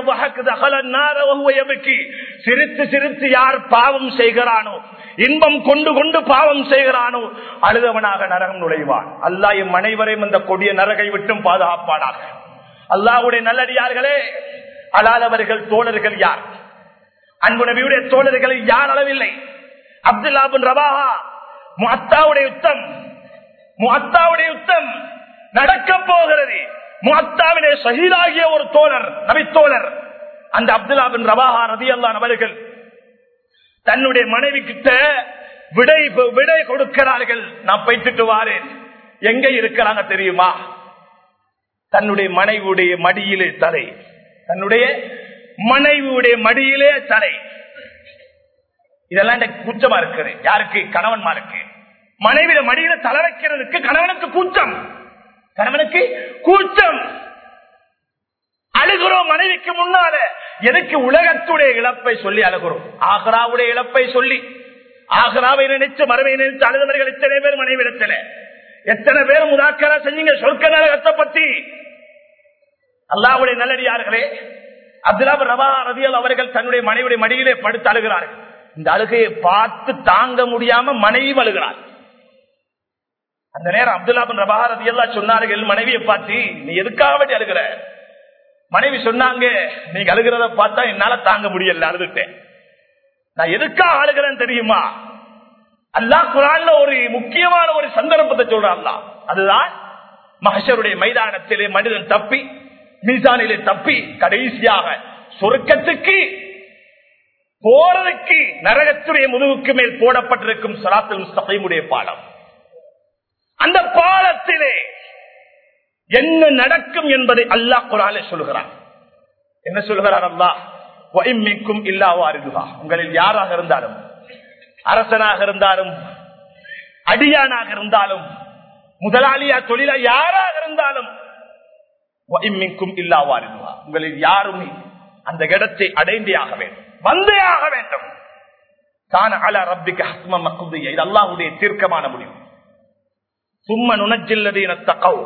சிரித்து சிரித்து யார் பாவம் செய்கிறானோ இன்பம் கொண்டு கொண்டு பாவம் செய்கிறானோ அழுதவனாக நரகம் நுழைவான் அல்லாஹ் எம் அனைவரையும் இந்த கொடிய நரகை விட்டும் பாதுகாப்பானாக அல்லாஹுடைய நல்லடியார்களே அலாதவர்கள் தோழர்கள் யார் அன்பு நபியுடைய தோழர்களை யார் அளவில்லை அப்துல்லாபின் ரபாஹா முத்தாவுடைய யுத்தம் முத்தாவுடைய யுத்தம் நடக்க போகிறது முத்தாவிலே சகிதாகிய ஒரு தோழர் நபித்தோழர் அந்த அப்துல்லாபின் ரபாஹா ரதி அல்லா அவர்கள் தன்னுடைய மனைவி கிட்ட விடை விடை கொடுக்கிறார்கள் நான் போயிட்டு வாரேன் எங்க இருக்கிறாங்க தெரியுமா தன்னுடைய மனைவியுடைய மடியிலே தலை தன்னுடைய மனைவியுடைய மடியிலே தலை இதெல்லாம் எனக்கு கூச்சமா இருக்குது யாருக்கு கணவன்மாருக்கு மனைவியில மடியில தலை வைக்கிறதுக்கு கணவனுக்கு கூச்சம் கணவனுக்கு கூச்சம் அழுகிறோம் மனைவிக்கு முன்னால எதுக்கு உலகத்துடைய இழப்பை சொல்லி அழுகிறோம் ஆகராவுடைய இழப்பை சொல்லி ஆகராவை நினைச்சு மரபை நினைச்சு அழுதவர்கள் எத்தனை பேர் மனைவிடத்துல எத்தனை பேர் முதாக்கரா செஞ்சீங்க சொர்க்க நரகத்தை பத்தி அல்லாவுடைய நல்லடியார்களே அப்துல்லாபு ரபா ரதியல் அவர்கள் தன்னுடைய மனைவியுடைய மடியிலே படுத்து அழுகிறார்கள் இந்த அழுகையை பார்த்து தாங்க முடியாம மனைவி அழுகிறார் அந்த நேரம் அப்துல்லாபின் ரபா ரதியல்லா சொன்னார்கள் மனைவியை பார்த்து நீ எதுக்காக வேண்டி அழுகிற மனைவி சொன்னாங்க நீங்க அழுகிறத பார்த்தா என்னால தாங்க முடியல அழுதுட்டேன் நான் எதுக்காக அழுகிறேன் தெரியுமா அல்லா குரான்ல ஒரு முக்கியமான ஒரு சந்தர்ப்பத்தை சொல்றான் அதுதான் மகஷருடைய மைதானத்திலே மனிதன் தப்பி மீசானிலே தப்பி கடைசியாக சொருக்கத்துக்கு போறதுக்கு நரகத்துடைய முதுகுக்கு மேல் போடப்பட்டிருக்கும் சலாத்தில் முஸ்தகைமுடைய பாலம் அந்த பாலத்திலே என்ன நடக்கும் என்பதை அல்லாஹ் குராலே சொல்கிறான் என்ன சொல்கிறார் அல்லா வைமிக்கும் இல்லாவாரிதுகா உங்களில் யாராக இருந்தாலும் அரசனாக இருந்தாலும் அடியானாக இருந்தாலும் முதலாளியா தொழிலா யாராக இருந்தாலும் வைமிக்கும் இல்லாவாரிதுகா உங்களில் யாருமே அந்த இடத்தை அடைந்தே ஆக வேண்டும் வந்தே ஆக வேண்டும் கான அல ரப்பிக்கு ஹஸ்ம மக்குதிய இது அல்லாஹுடைய தீர்க்கமான முடிவு சும்ம நுணச்சில்லதீன தகவ்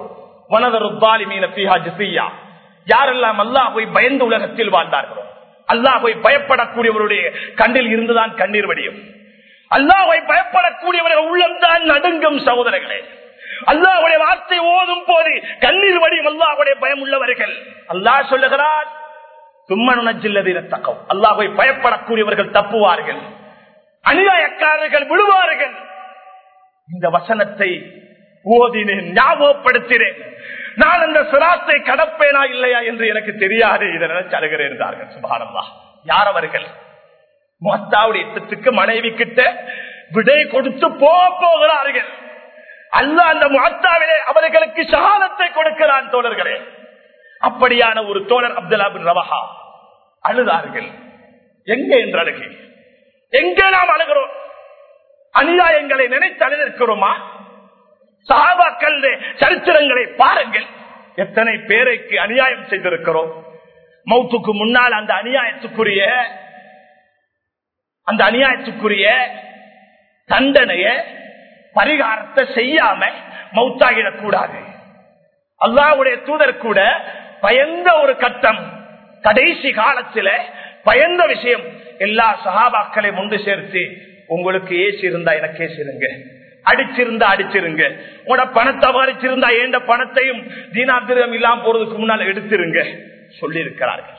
யாரெல்லாம் அல்லாஹை பயந்த உலகத்தில் வாழ்ந்தார்களோ அல்லாஹை பயப்படக்கூடியவருடைய கண்ணில் இருந்துதான் கண்ணீர் வடியும் அல்லாஹை பயப்படக்கூடியவர்கள் உள்ளம்தான் நடுங்கும் சகோதரர்களே அல்லாஹுடைய வார்த்தை ஓதும் போது கண்ணீர் வடியும் அல்லாஹுடைய பயம் உள்ளவர்கள் அல்லாஹ் சொல்லுகிறார் சும்மனுணச்சில்லதீனத்தக்கம் அல்லாஹை பயப்படக்கூடியவர்கள் தப்புவார்கள் அநியாயக்காரர்கள் விடுவார்கள் இந்த வசனத்தை ஓதினேன் ஞாபகப்படுத்தினேன் நான் அந்த சிராத்தை கடப்பேனா இல்லையா என்று எனக்கு தெரியாது இதை நினைச்சு அழுகிறேன் சுபானம்மா யார் அவர்கள் மொத்தாவுடைய யுத்தத்துக்கு மனைவி கிட்ட விடை கொடுத்து போக போகிறார்கள் அல்ல அந்த முகத்தாவிலே அவர்களுக்கு சகாலத்தை கொடுக்கிறான் தோழர்களே அப்படியான ஒரு தோழர் அப்துல்லா பின் ரவஹா அழுதார்கள் எங்க என்று அழுகை எங்க நாம் அழுகிறோம் அநியாயங்களை நினைத்து அழுதிருக்கிறோமா சகாபாக்கள் சரித்திரங்களை பாருங்கள் எத்தனை பேரைக்கு அநியாயம் செய்திருக்கிறோம் மௌத்துக்கு முன்னால் அந்த அநியாயத்துக்குரிய அந்த அநியாயத்துக்குரிய தண்டனைய பரிகாரத்தை செய்யாம மௌத்தாகிடக்கூடாது அல்லாவுடைய தூதர் கூட பயந்த ஒரு கட்டம் கடைசி காலத்துல பயந்த விஷயம் எல்லா சகாபாக்களையும் ஒன்று சேர்த்து உங்களுக்கு ஏசி இருந்தா எனக்கு ஏசிருங்க அடிச்சிருந்தா அடிச்சிருங்க உங்களோட பணத்தை வரைச்சிருந்தா ஏண்ட பணத்தையும் தீனாத்திரம் இல்லாம போறதுக்கு முன்னால எடுத்துருங்க சொல்லி இருக்கிறார்கள்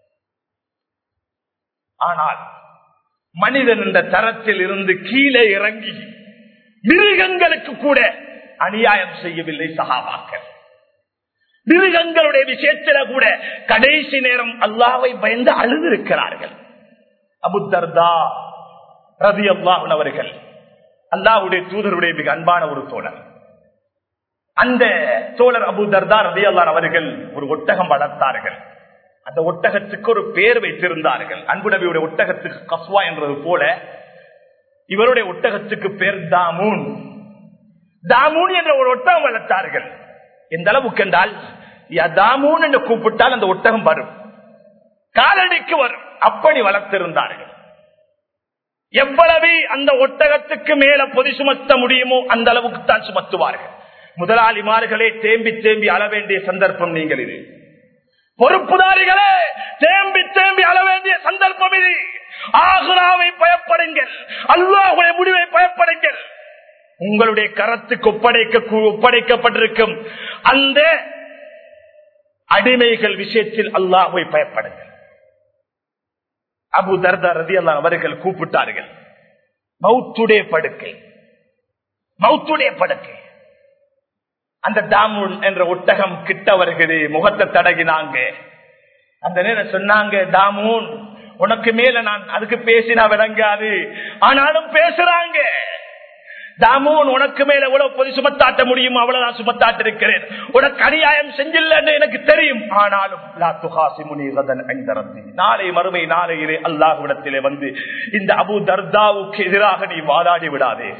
ஆனால் மனிதன் இந்த தரத்தில் இருந்து கீழே இறங்கி மிருகங்களுக்கு கூட அநியாயம் செய்யவில்லை சகாபாக்கள் மிருகங்களுடைய விஷயத்தில கூட கடைசி நேரம் அல்லாவை பயந்து அழுதிருக்கிறார்கள் அபுத்தர்தா ரவி அல்லாஹன் அவர்கள் அல்லாவுடைய தூதருடைய மிக அன்பான ஒரு தோழர் அந்த தோழர் அபு தர்தா ரவி அல்லான் அவர்கள் ஒரு ஒட்டகம் வளர்த்தார்கள் அந்த ஒட்டகத்துக்கு ஒரு பேர் வைத்திருந்தார்கள் அன்பு நபியுடைய ஒட்டகத்துக்கு கஸ்வா என்றது போல இவருடைய ஒட்டகத்துக்கு பேர் தாமூன் தாமூன் என்ற ஒரு ஒட்டகம் வளர்த்தார்கள் எந்த அளவுக்கு என்றால் தாமூன் என்று கூப்பிட்டால் அந்த ஒட்டகம் வரும் காலடிக்கு வரும் அப்படி வளர்த்திருந்தார்கள் எவ்வளவு அந்த ஒட்டகத்துக்கு மேல பொதி சுமத்த முடியுமோ அந்த அளவுக்கு தான் சுமத்துவார்கள் முதலாளிமார்களே தேம்பி தேம்பி அள வேண்டிய சந்தர்ப்பம் நீங்கள் இது பொறுப்புதாரிகளே தேம்பி தேம்பி அள வேண்டிய சந்தர்ப்பம் இது ஆகுராவை பயப்படுங்கள் அல்லாஹுடைய முடிவை பயப்படுங்கள் உங்களுடைய கரத்துக்கு ஒப்படைக்க ஒப்படைக்கப்பட்டிருக்கும் அந்த அடிமைகள் விஷயத்தில் அல்லாஹை பயப்படுங்கள் அபு தர்தா ரதி அல்லா அவர்கள் கூப்பிட்டார்கள் மௌத்துடைய படுக்கை மௌத்துடைய படுக்கை அந்த தாமுன் என்ற ஒட்டகம் கிட்ட வருகிறது முகத்தை தடகினாங்க அந்த நேரம் சொன்னாங்க தாமூன் உனக்கு மேல நான் அதுக்கு பேசினா விளங்காது ஆனாலும் பேசுறாங்க தாமூன் உனக்கு மேல எவ்வளவு பொது சுமத்தாட்ட முடியும் அவ்வளவு நான் சுமத்தாட்டு இருக்கிறேன் உனக்கு அநியாயம் செஞ்சில்ல எனக்கு தெரியும் ஆனாலும் நாளை மறுமை நாளையிலே அல்லாஹ்விடத்திலே வந்து இந்த அபு தர்தாவுக்கு எதிராக நீ வாதாடி விடாதே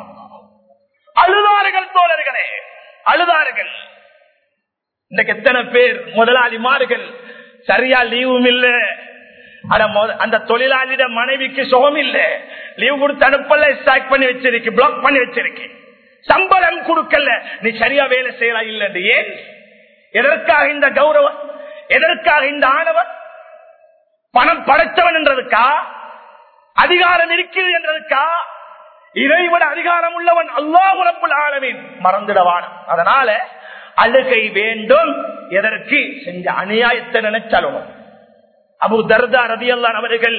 அழுதார்கள் தோழர்களே அழுதார்கள் இன்றைக்கு எத்தனை பேர் முதலாளிமார்கள் சரியா லீவும் இல்ல அந்த தொழிலாளிட மனைவிக்கு சுகம் இல்ல லீவ் கொடுத்து அனுப்பல ஸ்டாக் பண்ணி வச்சிருக்கு பிளாக் பண்ணி வச்சிருக்கு சம்பளம் கொடுக்கல நீ சரியா வேலை செய்யலாம் இல்ல ஏன் எதற்காக இந்த கௌரவம் எதற்காக இந்த ஆணவன் பணம் படைத்தவன் என்றதுக்கா அதிகாரம் இருக்கிறது என்றதுக்கா இறைவன் அதிகாரம் உள்ளவன் அல்லாஹுரப்புல் ஆலமின் மறந்துடவான் அதனால அழுகை வேண்டும் எதற்கு செஞ்ச அநியாயத்தை நினைச்சாலும் அபு தர்தா ரதியல்லான் அவர்கள்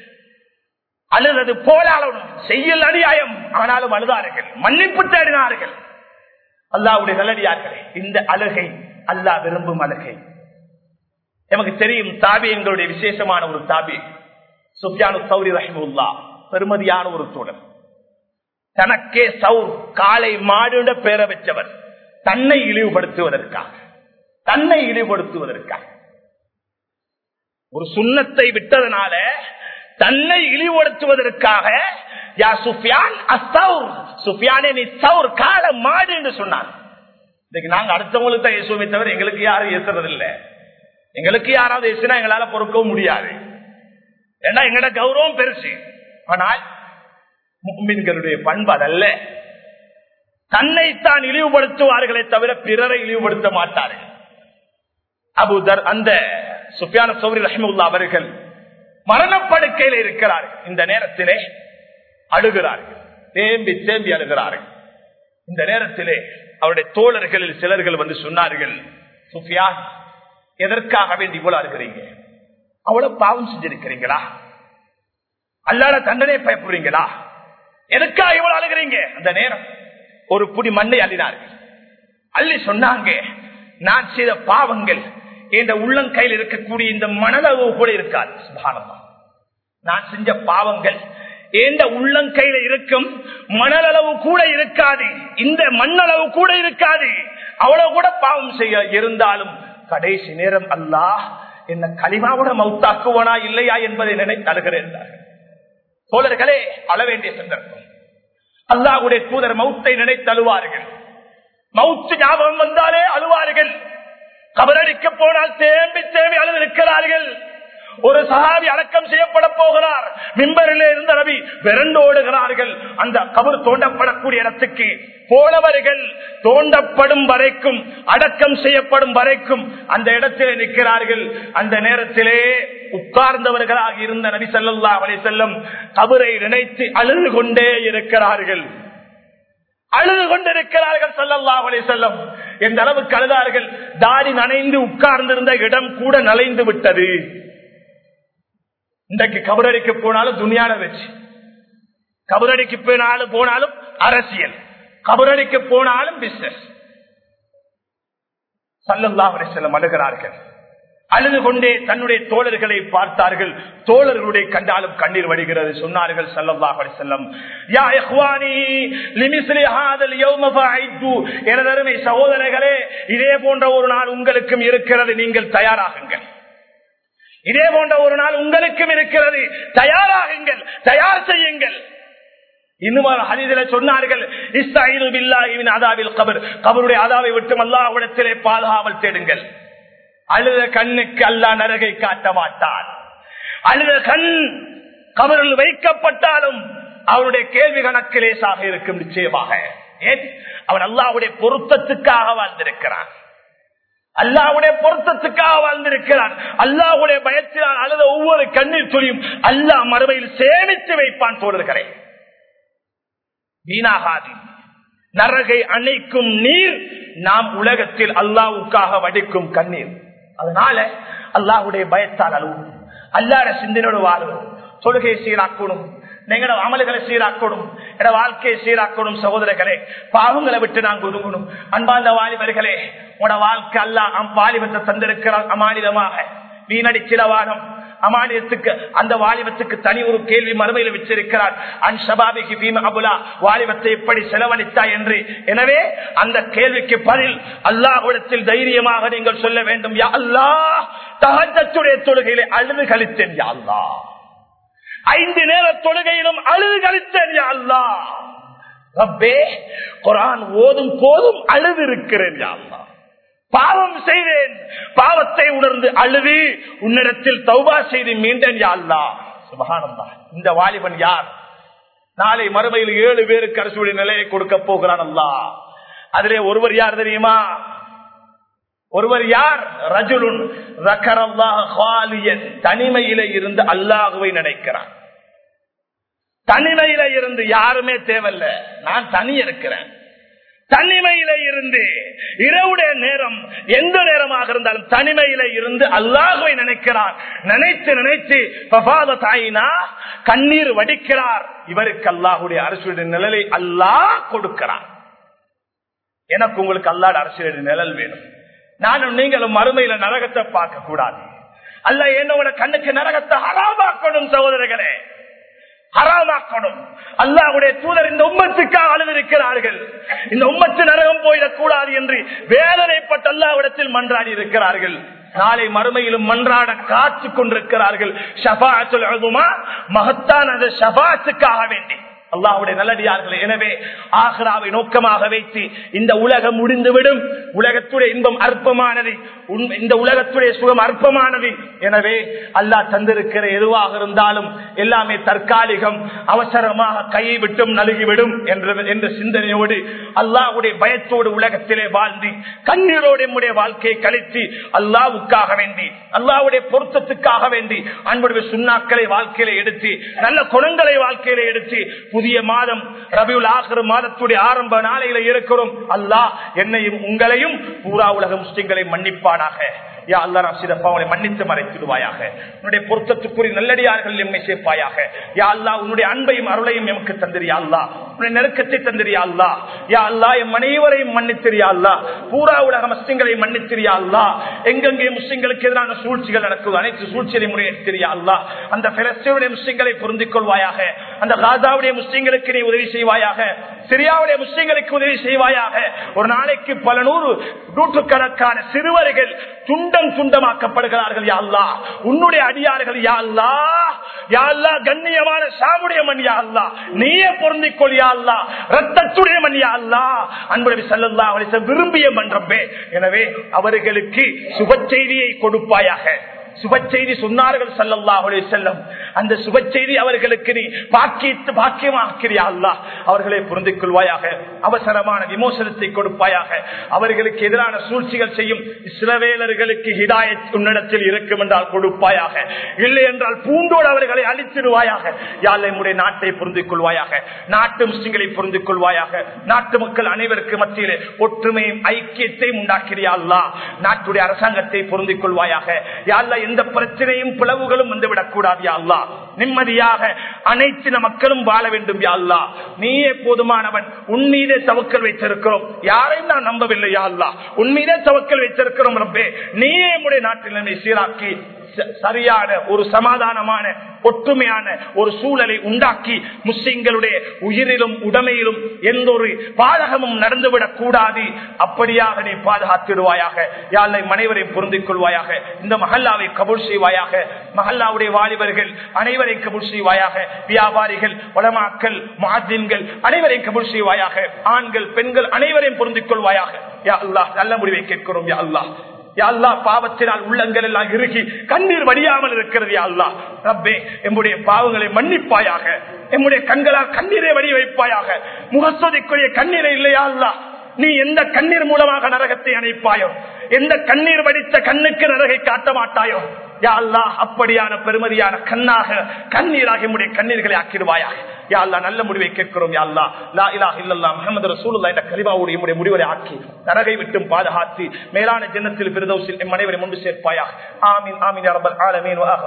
அழுதது போலாளனும் செய்யல் அநியாயம் ஆனாலும் அழுதார்கள் மன்னிப்பு தேடினார்கள் அல்லாவுடைய நல்லடியார்களே இந்த அழுகை அல்லா விரும்பும் அழுகை நமக்கு தெரியும் தாபி எங்களுடைய விசேஷமான ஒரு தாபி சுஃபியானு சௌரி ரஹிமுல்லா பெருமதியான ஒரு தோழர் தனக்கே சவுர் காலை மாடுட பேர வச்சவர் தன்னை இழிவுபடுத்துவதற்காக தன்னை இழிவுபடுத்துவதற்காக ஒரு சுண்ணத்தை விட்டதனால தன்னை இழிவுபடுத்துவதற்காக யா சுஃபியான் அசௌர் சுஃபியானே நீ சவுர் கால மாடு என்று சொன்னார் இன்னைக்கு நாங்க அடுத்தவங்களுக்கு தான் இயேசுவை தவிர எங்களுக்கு யாரும் ஏசுறது இல்ல எங்களுக்கு யாராவது ஏசுனா எங்களால பொறுக்கவும் முடியாது ஏன்னா எங்களோட கௌரவம் பெருசு ஆனால் முக்மின்களுடைய பண்பு அதல்ல தன்னைத்தான் இழிவுபடுத்துவார்களே தவிர பிறரை இழிவுபடுத்த மாட்டார்கள் அபுதர் அந்த சுஃபியான சௌரி ரஹமுல்லா அவர்கள் மரணப்படுக்கையில் இருக்கிறார்கள் இந்த நேரத்திலே அழுகிறார்கள் தேம்பி தேம்பி அழுகிறார்கள் இந்த நேரத்திலே அவருடைய தோழர்களில் சிலர்கள் வந்து சொன்னார்கள் சுஃபியான் எதற்காக வேண்டி இவ்வளவு அழுகிறீங்க அவ்வளவு பாவம் செஞ்சிருக்கிறீங்களா அல்லாத தண்டனை பயப்படுறீங்களா எதுக்காக இவ்வளவு அழுகிறீங்க அந்த நேரம் ஒரு புடி மண்ணை அள்ளினார்கள் அள்ளி சொன்னாங்க நான் செய்த பாவங்கள் இந்த உள்ளங்கையில் இருக்கக்கூடிய இந்த மனதளவு கூட இருக்காது சுபானமா நான் செஞ்ச பாவங்கள் இந்த உள்ளங்கையில இருக்கும் மணலளவு கூட இருக்காது இந்த மண்ணளவு கூட இருக்காது அவ்வளவு கூட பாவம் செய்ய இருந்தாலும் கடைசி நேரம் அல்லாஹ் என்ன களிமாவோட மவுத்தாக்குவனா இல்லையா என்பதை நினைத்து அழுகிறேன் தோழர்களே அழ வேண்டிய சந்தர்ப்பம் அல்லாஹுடைய தூதர் மவுத்தை நினைத்து அழுவார்கள் மவுத்து ஞாபகம் வந்தாலே அழுவார்கள் கபரடிக்க போனால் தேம்பி தேம்பி அழுது இருக்கிறார்கள் ஒரு சஹாபி அடக்கம் செய்யப்பட போகிறார் மிம்பரிலே இருந்த நபி விரண்டு ஓடுகிறார்கள் அந்த கபர் தோண்டப்படக்கூடிய இடத்துக்கு போனவர்கள் தோண்டப்படும் வரைக்கும் அடக்கம் செய்யப்படும் வரைக்கும் அந்த இடத்திலே நிற்கிறார்கள் அந்த நேரத்திலே உட்கார்ந்தவர்களாக இருந்த நபி சல்லா அலி செல்லம் கபரை நினைத்து அழுது கொண்டே இருக்கிறார்கள் அழுது கொண்டிருக்கிறார்கள் சல்லல்லா அலி செல்லம் எந்த அளவுக்கு அழுதார்கள் தாடி நனைந்து உட்கார்ந்திருந்த இடம் கூட நலைந்து விட்டது இன்றைக்கு கபரடிக்கு போனாலும் துணியான வச்சு கபரடிக்கு போனாலும் போனாலும் அரசியல் கபரடிக்கு போனாலும் பிசினஸ் சல்லல்லா அலி செல்லம் அழுகிறார்கள் அழுது கொண்டே தன்னுடைய தோழர்களை பார்த்தார்கள் தோழர்களுடைய கண்டாலும் கண்ணீர் வடிகிறது சொன்னார்கள் சல்லல்லாஹு அலைஹி வஸல்லம் யா இஹ்வானி லிமிஸ்லி ஹாதல் யௌம ஃபஐது எனதருமை சகோதரர்களே இதே போன்ற ஒரு நாள் உங்களுக்கும் இருக்கிறது நீங்கள் தயாராகுங்கள் இதே போன்ற ஒரு நாள் உங்களுக்கும் இருக்கிறது தயாராகுங்கள் தயார் செய்யுங்கள் இன்னும் ஹரிதில சொன்னார்கள் இஸ்தாயிது பில்லாஹிவின் அதாவில் கபர் கபருடைய அதாவை விட்டு அல்லாஹ்விடத்திலே பாதுகாவல் தேடுங்கள் அழுத கண்ணுக்கு அல்லா நரகை காட்ட மாட்டான் அழுத கண் கபரில் வைக்கப்பட்டாலும் அவருடைய கேள்வி கணக்கு லேசாக இருக்கும் நிச்சயமாக ஏன் அவன் அல்லாவுடைய பொருத்தத்துக்காக வாழ்ந்திருக்கிறான் அல்லாவுடைய பொருத்தத்துக்காக வாழ்ந்திருக்கிறான் அல்லாவுடைய பயத்தினால் அழுத ஒவ்வொரு கண்ணீர் துளியும் அல்லாஹ் மறுமையில் சேமித்து வைப்பான் தோழர்களே வீணாகாதி நரகை அணைக்கும் நீர் நாம் உலகத்தில் அல்லாவுக்காக வடிக்கும் கண்ணீர் அதனால அல்லாஹுடைய பயத்தால் அழுவும் அல்லாட சிந்தனோடு வாழுவோம் தொழுகை சீராக்கணும் எங்களோட அமல்களை சீராக்கணும் என வாழ்க்கையை சீராக்கணும் சகோதரர்களே பாவங்களை விட்டு நாங்கள் ஒதுங்கணும் அன்பார்ந்த வாலிபர்களே உட வாழ்க்கை அல்ல வாலிபத்தை தந்திருக்கிறார் அமானிதமாக வீணடிச்சிடவானம் அமானியத்துக்கு அந்த வாலிபத்துக்கு தனி ஒரு கேள்வி மறுமையில் வச்சிருக்கிறார் அன் ஷபாபிக்கு பீம அபுலா வாலிபத்தை எப்படி செலவழித்தா என்று எனவே அந்த கேள்விக்கு பதில் அல்லாஹிடத்தில் தைரியமாக நீங்கள் சொல்ல வேண்டும் யா அல்லா தகஜத்துடைய தொழுகையிலே அழுது கழித்தேன் யா அல்லா ஐந்து நேர தொழுகையிலும் அழுது கழித்தேன் யா அல்லா ரப்பே குரான் ஓதும் போதும் அழுது இருக்கிறேன் யா அல்லா பாவம் செய்தேன் பாவத்தை உணர்ந்து அழுது உன்னிடத்தில் தௌபா செய்து மீண்டேன் யாழ்லா சுபகானந்தா இந்த வாலிபன் யார் நாளை மறுமையில் ஏழு பேருக்கு அரசுடைய நிலையை கொடுக்க போகிறான் அல்லா அதிலே ஒருவர் யார் தெரியுமா ஒருவர் யார் ரஜுலுன் தனிமையில இருந்து அல்லாஹுவை நினைக்கிறான் தனிமையில இருந்து யாருமே தேவையில்ல நான் தனி இருக்கிறேன் தனிமையில இருந்து இரவுடைய நேரம் எந்த நேரமாக இருந்தாலும் தனிமையில இருந்து அல்லாஹுவை நினைக்கிறார் நினைத்து நினைத்து தாயினா கண்ணீர் வடிக்கிறார் இவருக்கு அல்லாஹுடைய அரசுடைய நிழலை அல்லாஹ் கொடுக்கிறார் எனக்கு உங்களுக்கு அல்லாட அரசியலுடைய நிழல் வேணும் நானும் நீங்களும் மறுமையில நரகத்தை பார்க்க கூடாது அல்ல என்னோட கண்ணுக்கு நரகத்தை ஹராமாக்கணும் சகோதரர்களே ஹராமாக்கணும் அல்லாவுடைய தூதர் இந்த உம்மத்துக்காக அழுதிருக்கிறார்கள் இந்த உம்மத்து நரகம் போயிடக்கூடாது என்று வேதனைப்பட்ட அல்லாவிடத்தில் மன்றாடி இருக்கிறார்கள் நாளை மறுமையிலும் மன்றாட காத்து கொண்டிருக்கிறார்கள் மகத்தான ஷபாத்துக்காக வேண்டி அல்லாவுடைய நல்லடியார்கள் எனவே ஆஹ்ராவை நோக்கமாக வைத்து இந்த உலகம் முடிந்துவிடும் உலகத்துடைய இன்பம் அற்பமானது இந்த உலகத்துடைய சுகம் அற்பமானது எனவே அல்லாஹ் தந்திருக்கிற எதுவாக இருந்தாலும் எல்லாமே தற்காலிகம் அவசரமாக கையை விட்டும் நழுகிவிடும் என்ற என்ற சிந்தனையோடு அல்லாஹுடைய பயத்தோடு உலகத்திலே வாழ்ந்து கண்ணீரோடு நம்முடைய வாழ்க்கையை கழித்து அல்லாவுக்காக வேண்டி அல்லாவுடைய பொருத்தத்துக்காக வேண்டி அன்புடைய சுண்ணாக்களை வாழ்க்கையில எடுத்து நல்ல குணங்களை வாழ்க்கையில எடுத்து புதிய மாதம் ரபியுல் ஆகிற மாதத்துடைய ஆரம்ப நாளையில இருக்கிறோம் அல்லாஹ் என்னையும் உங்களையும் பூரா உலக முஸ்லிம்களை மன்னிப்பானாக யா அல்லா சிறப்பாவனை மன்னித்து மறைத்திடுவாயாக உன்னுடைய பொருத்தத்துக்குரிய நல்லடியார்கள் எம்மை சேர்ப்பாயாக யா அல்லா உன்னுடைய அன்பையும் அருளையும் எமக்கு தந்திரியா அல்லா உன்னுடைய நெருக்கத்தை தந்திரியா அல்லா யா அல்லா எம் அனைவரையும் மன்னித்திரியா அல்லா பூரா உலக முஸ்லிம்களை மன்னித்திரியா அல்லா எங்கெங்கே முஸ்லிம்களுக்கு எதிரான சூழ்ச்சிகள் நடக்குது அனைத்து சூழ்ச்சியை முறையெடுத்திரியா அல்லா அந்த பிலஸ்தீனுடைய முஸ்லிம்களை பொருந்திக் கொள்வாயாக அந்த காசாவுடைய முஸ்லிம்களுக்கு நீ உதவி செய்வாயாக சிரியாவுடைய முஸ்லிம்களுக்கு உதவி செய்வாயாக ஒரு நாளைக்கு பல நூறு நூற்றுக்கணக்கான சிறுவர்கள் துண்டம் துண்டமாக்கப்படுகிறார்கள் யாழ்லா உன்னுடைய அடியார்கள் யாழ்லா யாழ்லா கண்ணியமான சாமுடைய மண் யாழ்லா நீயே பொருந்திக் கொள் யாழ்லா ரத்தத்துடைய மண் யாழ்லா அன்புடைய செல்லல்லா அவளை விரும்பிய மன்றப்பே எனவே அவர்களுக்கு சுப செய்தியை கொடுப்பாயாக சுப செய்தி சொன்னார்கள் சல்லல்லாஹுலே செல்லம் அந்த சுப செய்தி அவர்களுக்கு நீ பாக்கியத்து பாக்கியமாக்கிறியா அல்லா அவர்களை புரிந்து கொள்வாயாக அவசரமான விமோசனத்தை கொடுப்பாயாக அவர்களுக்கு எதிரான சூழ்ச்சிகள் செய்யும் இஸ்ரவேலர்களுக்கு ஹிதாயத் உன்னிடத்தில் இருக்கும் என்றால் கொடுப்பாயாக இல்லை என்றால் பூண்டோடு அவர்களை அழித்திடுவாயாக யாழ் நம்முடைய நாட்டை புரிந்து கொள்வாயாக நாட்டு முஸ்லிம்களை புரிந்து கொள்வாயாக நாட்டு மக்கள் அனைவருக்கு மத்தியிலே ஒற்றுமையும் ஐக்கியத்தையும் உண்டாக்கிறியா அல்லா நாட்டுடைய அரசாங்கத்தை பொருந்தி கொள்வாயாக யாழ்லா எந்த பிரச்சனையும் பிளவுகளும் வந்துவிடக் கூடாது யாழ்லா நிம்மதியாக அனைத்து மக்களும் வாழ வேண்டும் யாழ்லா நீயே போதுமானவன் உன்மீதே தவக்கல் வைத்திருக்கிறோம் யாரையும் நான் நம்பவில்லை யாழ்லா உன்மீதே தவக்கல் வைத்திருக்கிறோம் ரப்பே நீயே நம்முடைய நாட்டில் நம்மை சீராக்கி சரியான ஒரு சமாதானமான ஒற்றுமையான ஒரு சூழலை உண்டாக்கி முஸ்லிம்களுடைய உயிரிலும் உடமையிலும் எந்த ஒரு பாதகமும் நடந்துவிடக் கூடாது அப்படியாக நீ பாதுகாத்திடுவாயாக யாழை மனைவரையும் பொருந்திக் கொள்வாயாக இந்த மஹல்லாவை கபூல் செய்வாயாக மஹல்லாவுடைய வாலிபர்கள் அனைவரை கபூல் செய்வாயாக வியாபாரிகள் வளமாக்கள் மாதின்கள் அனைவரையும் கபூல் செய்வாயாக ஆண்கள் பெண்கள் அனைவரையும் பொருந்திக் கொள்வாயாக யா அல்லாஹ் நல்ல முடிவை கேட்கிறோம் யா அல்லாஹ் யாழ்லா பாவத்தினால் உள்ளங்கள் எல்லாம் இறுகி கண்ணீர் வடியாமல் இருக்கிறது யாழ்லா ரப்பே எம்முடைய பாவங்களை மன்னிப்பாயாக எம்முடைய கண்களால் கண்ணீரை வடி வைப்பாயாக முகஸ்வதிக்குரிய கண்ணீரை இல்லையா அல்லா நீ எந்த கண்ணீர் மூலமாக நரகத்தை அணைப்பாயோ எந்த கண்ணீர் வடித்த கண்ணுக்கு நரகை காட்ட மாட்டாயோ யா அல்லா அப்படியான பெருமதியான கண்ணாக கண்ணீராக நம்முடைய கண்ணீர்களை ஆக்கிடுவாயாக யா அல்லா நல்ல முடிவை கேட்கிறோம் யா அல்லா லா இலாஹ இல்லல்லா முஹம்மது ரசூலுல்லாஹ் என்ற கலிமாவுடைய நம்முடைய முடிவை ஆக்கி நரகை விட்டும் பாதுகாத்து மேலான ஜன்னத்தில் பிரதோசில் எம் அனைவரை முன்பு சேர்ப்பாயாக ஆமீன் ஆமீன் யா ரப்பல் ஆலமீன் வ ஆஹிரு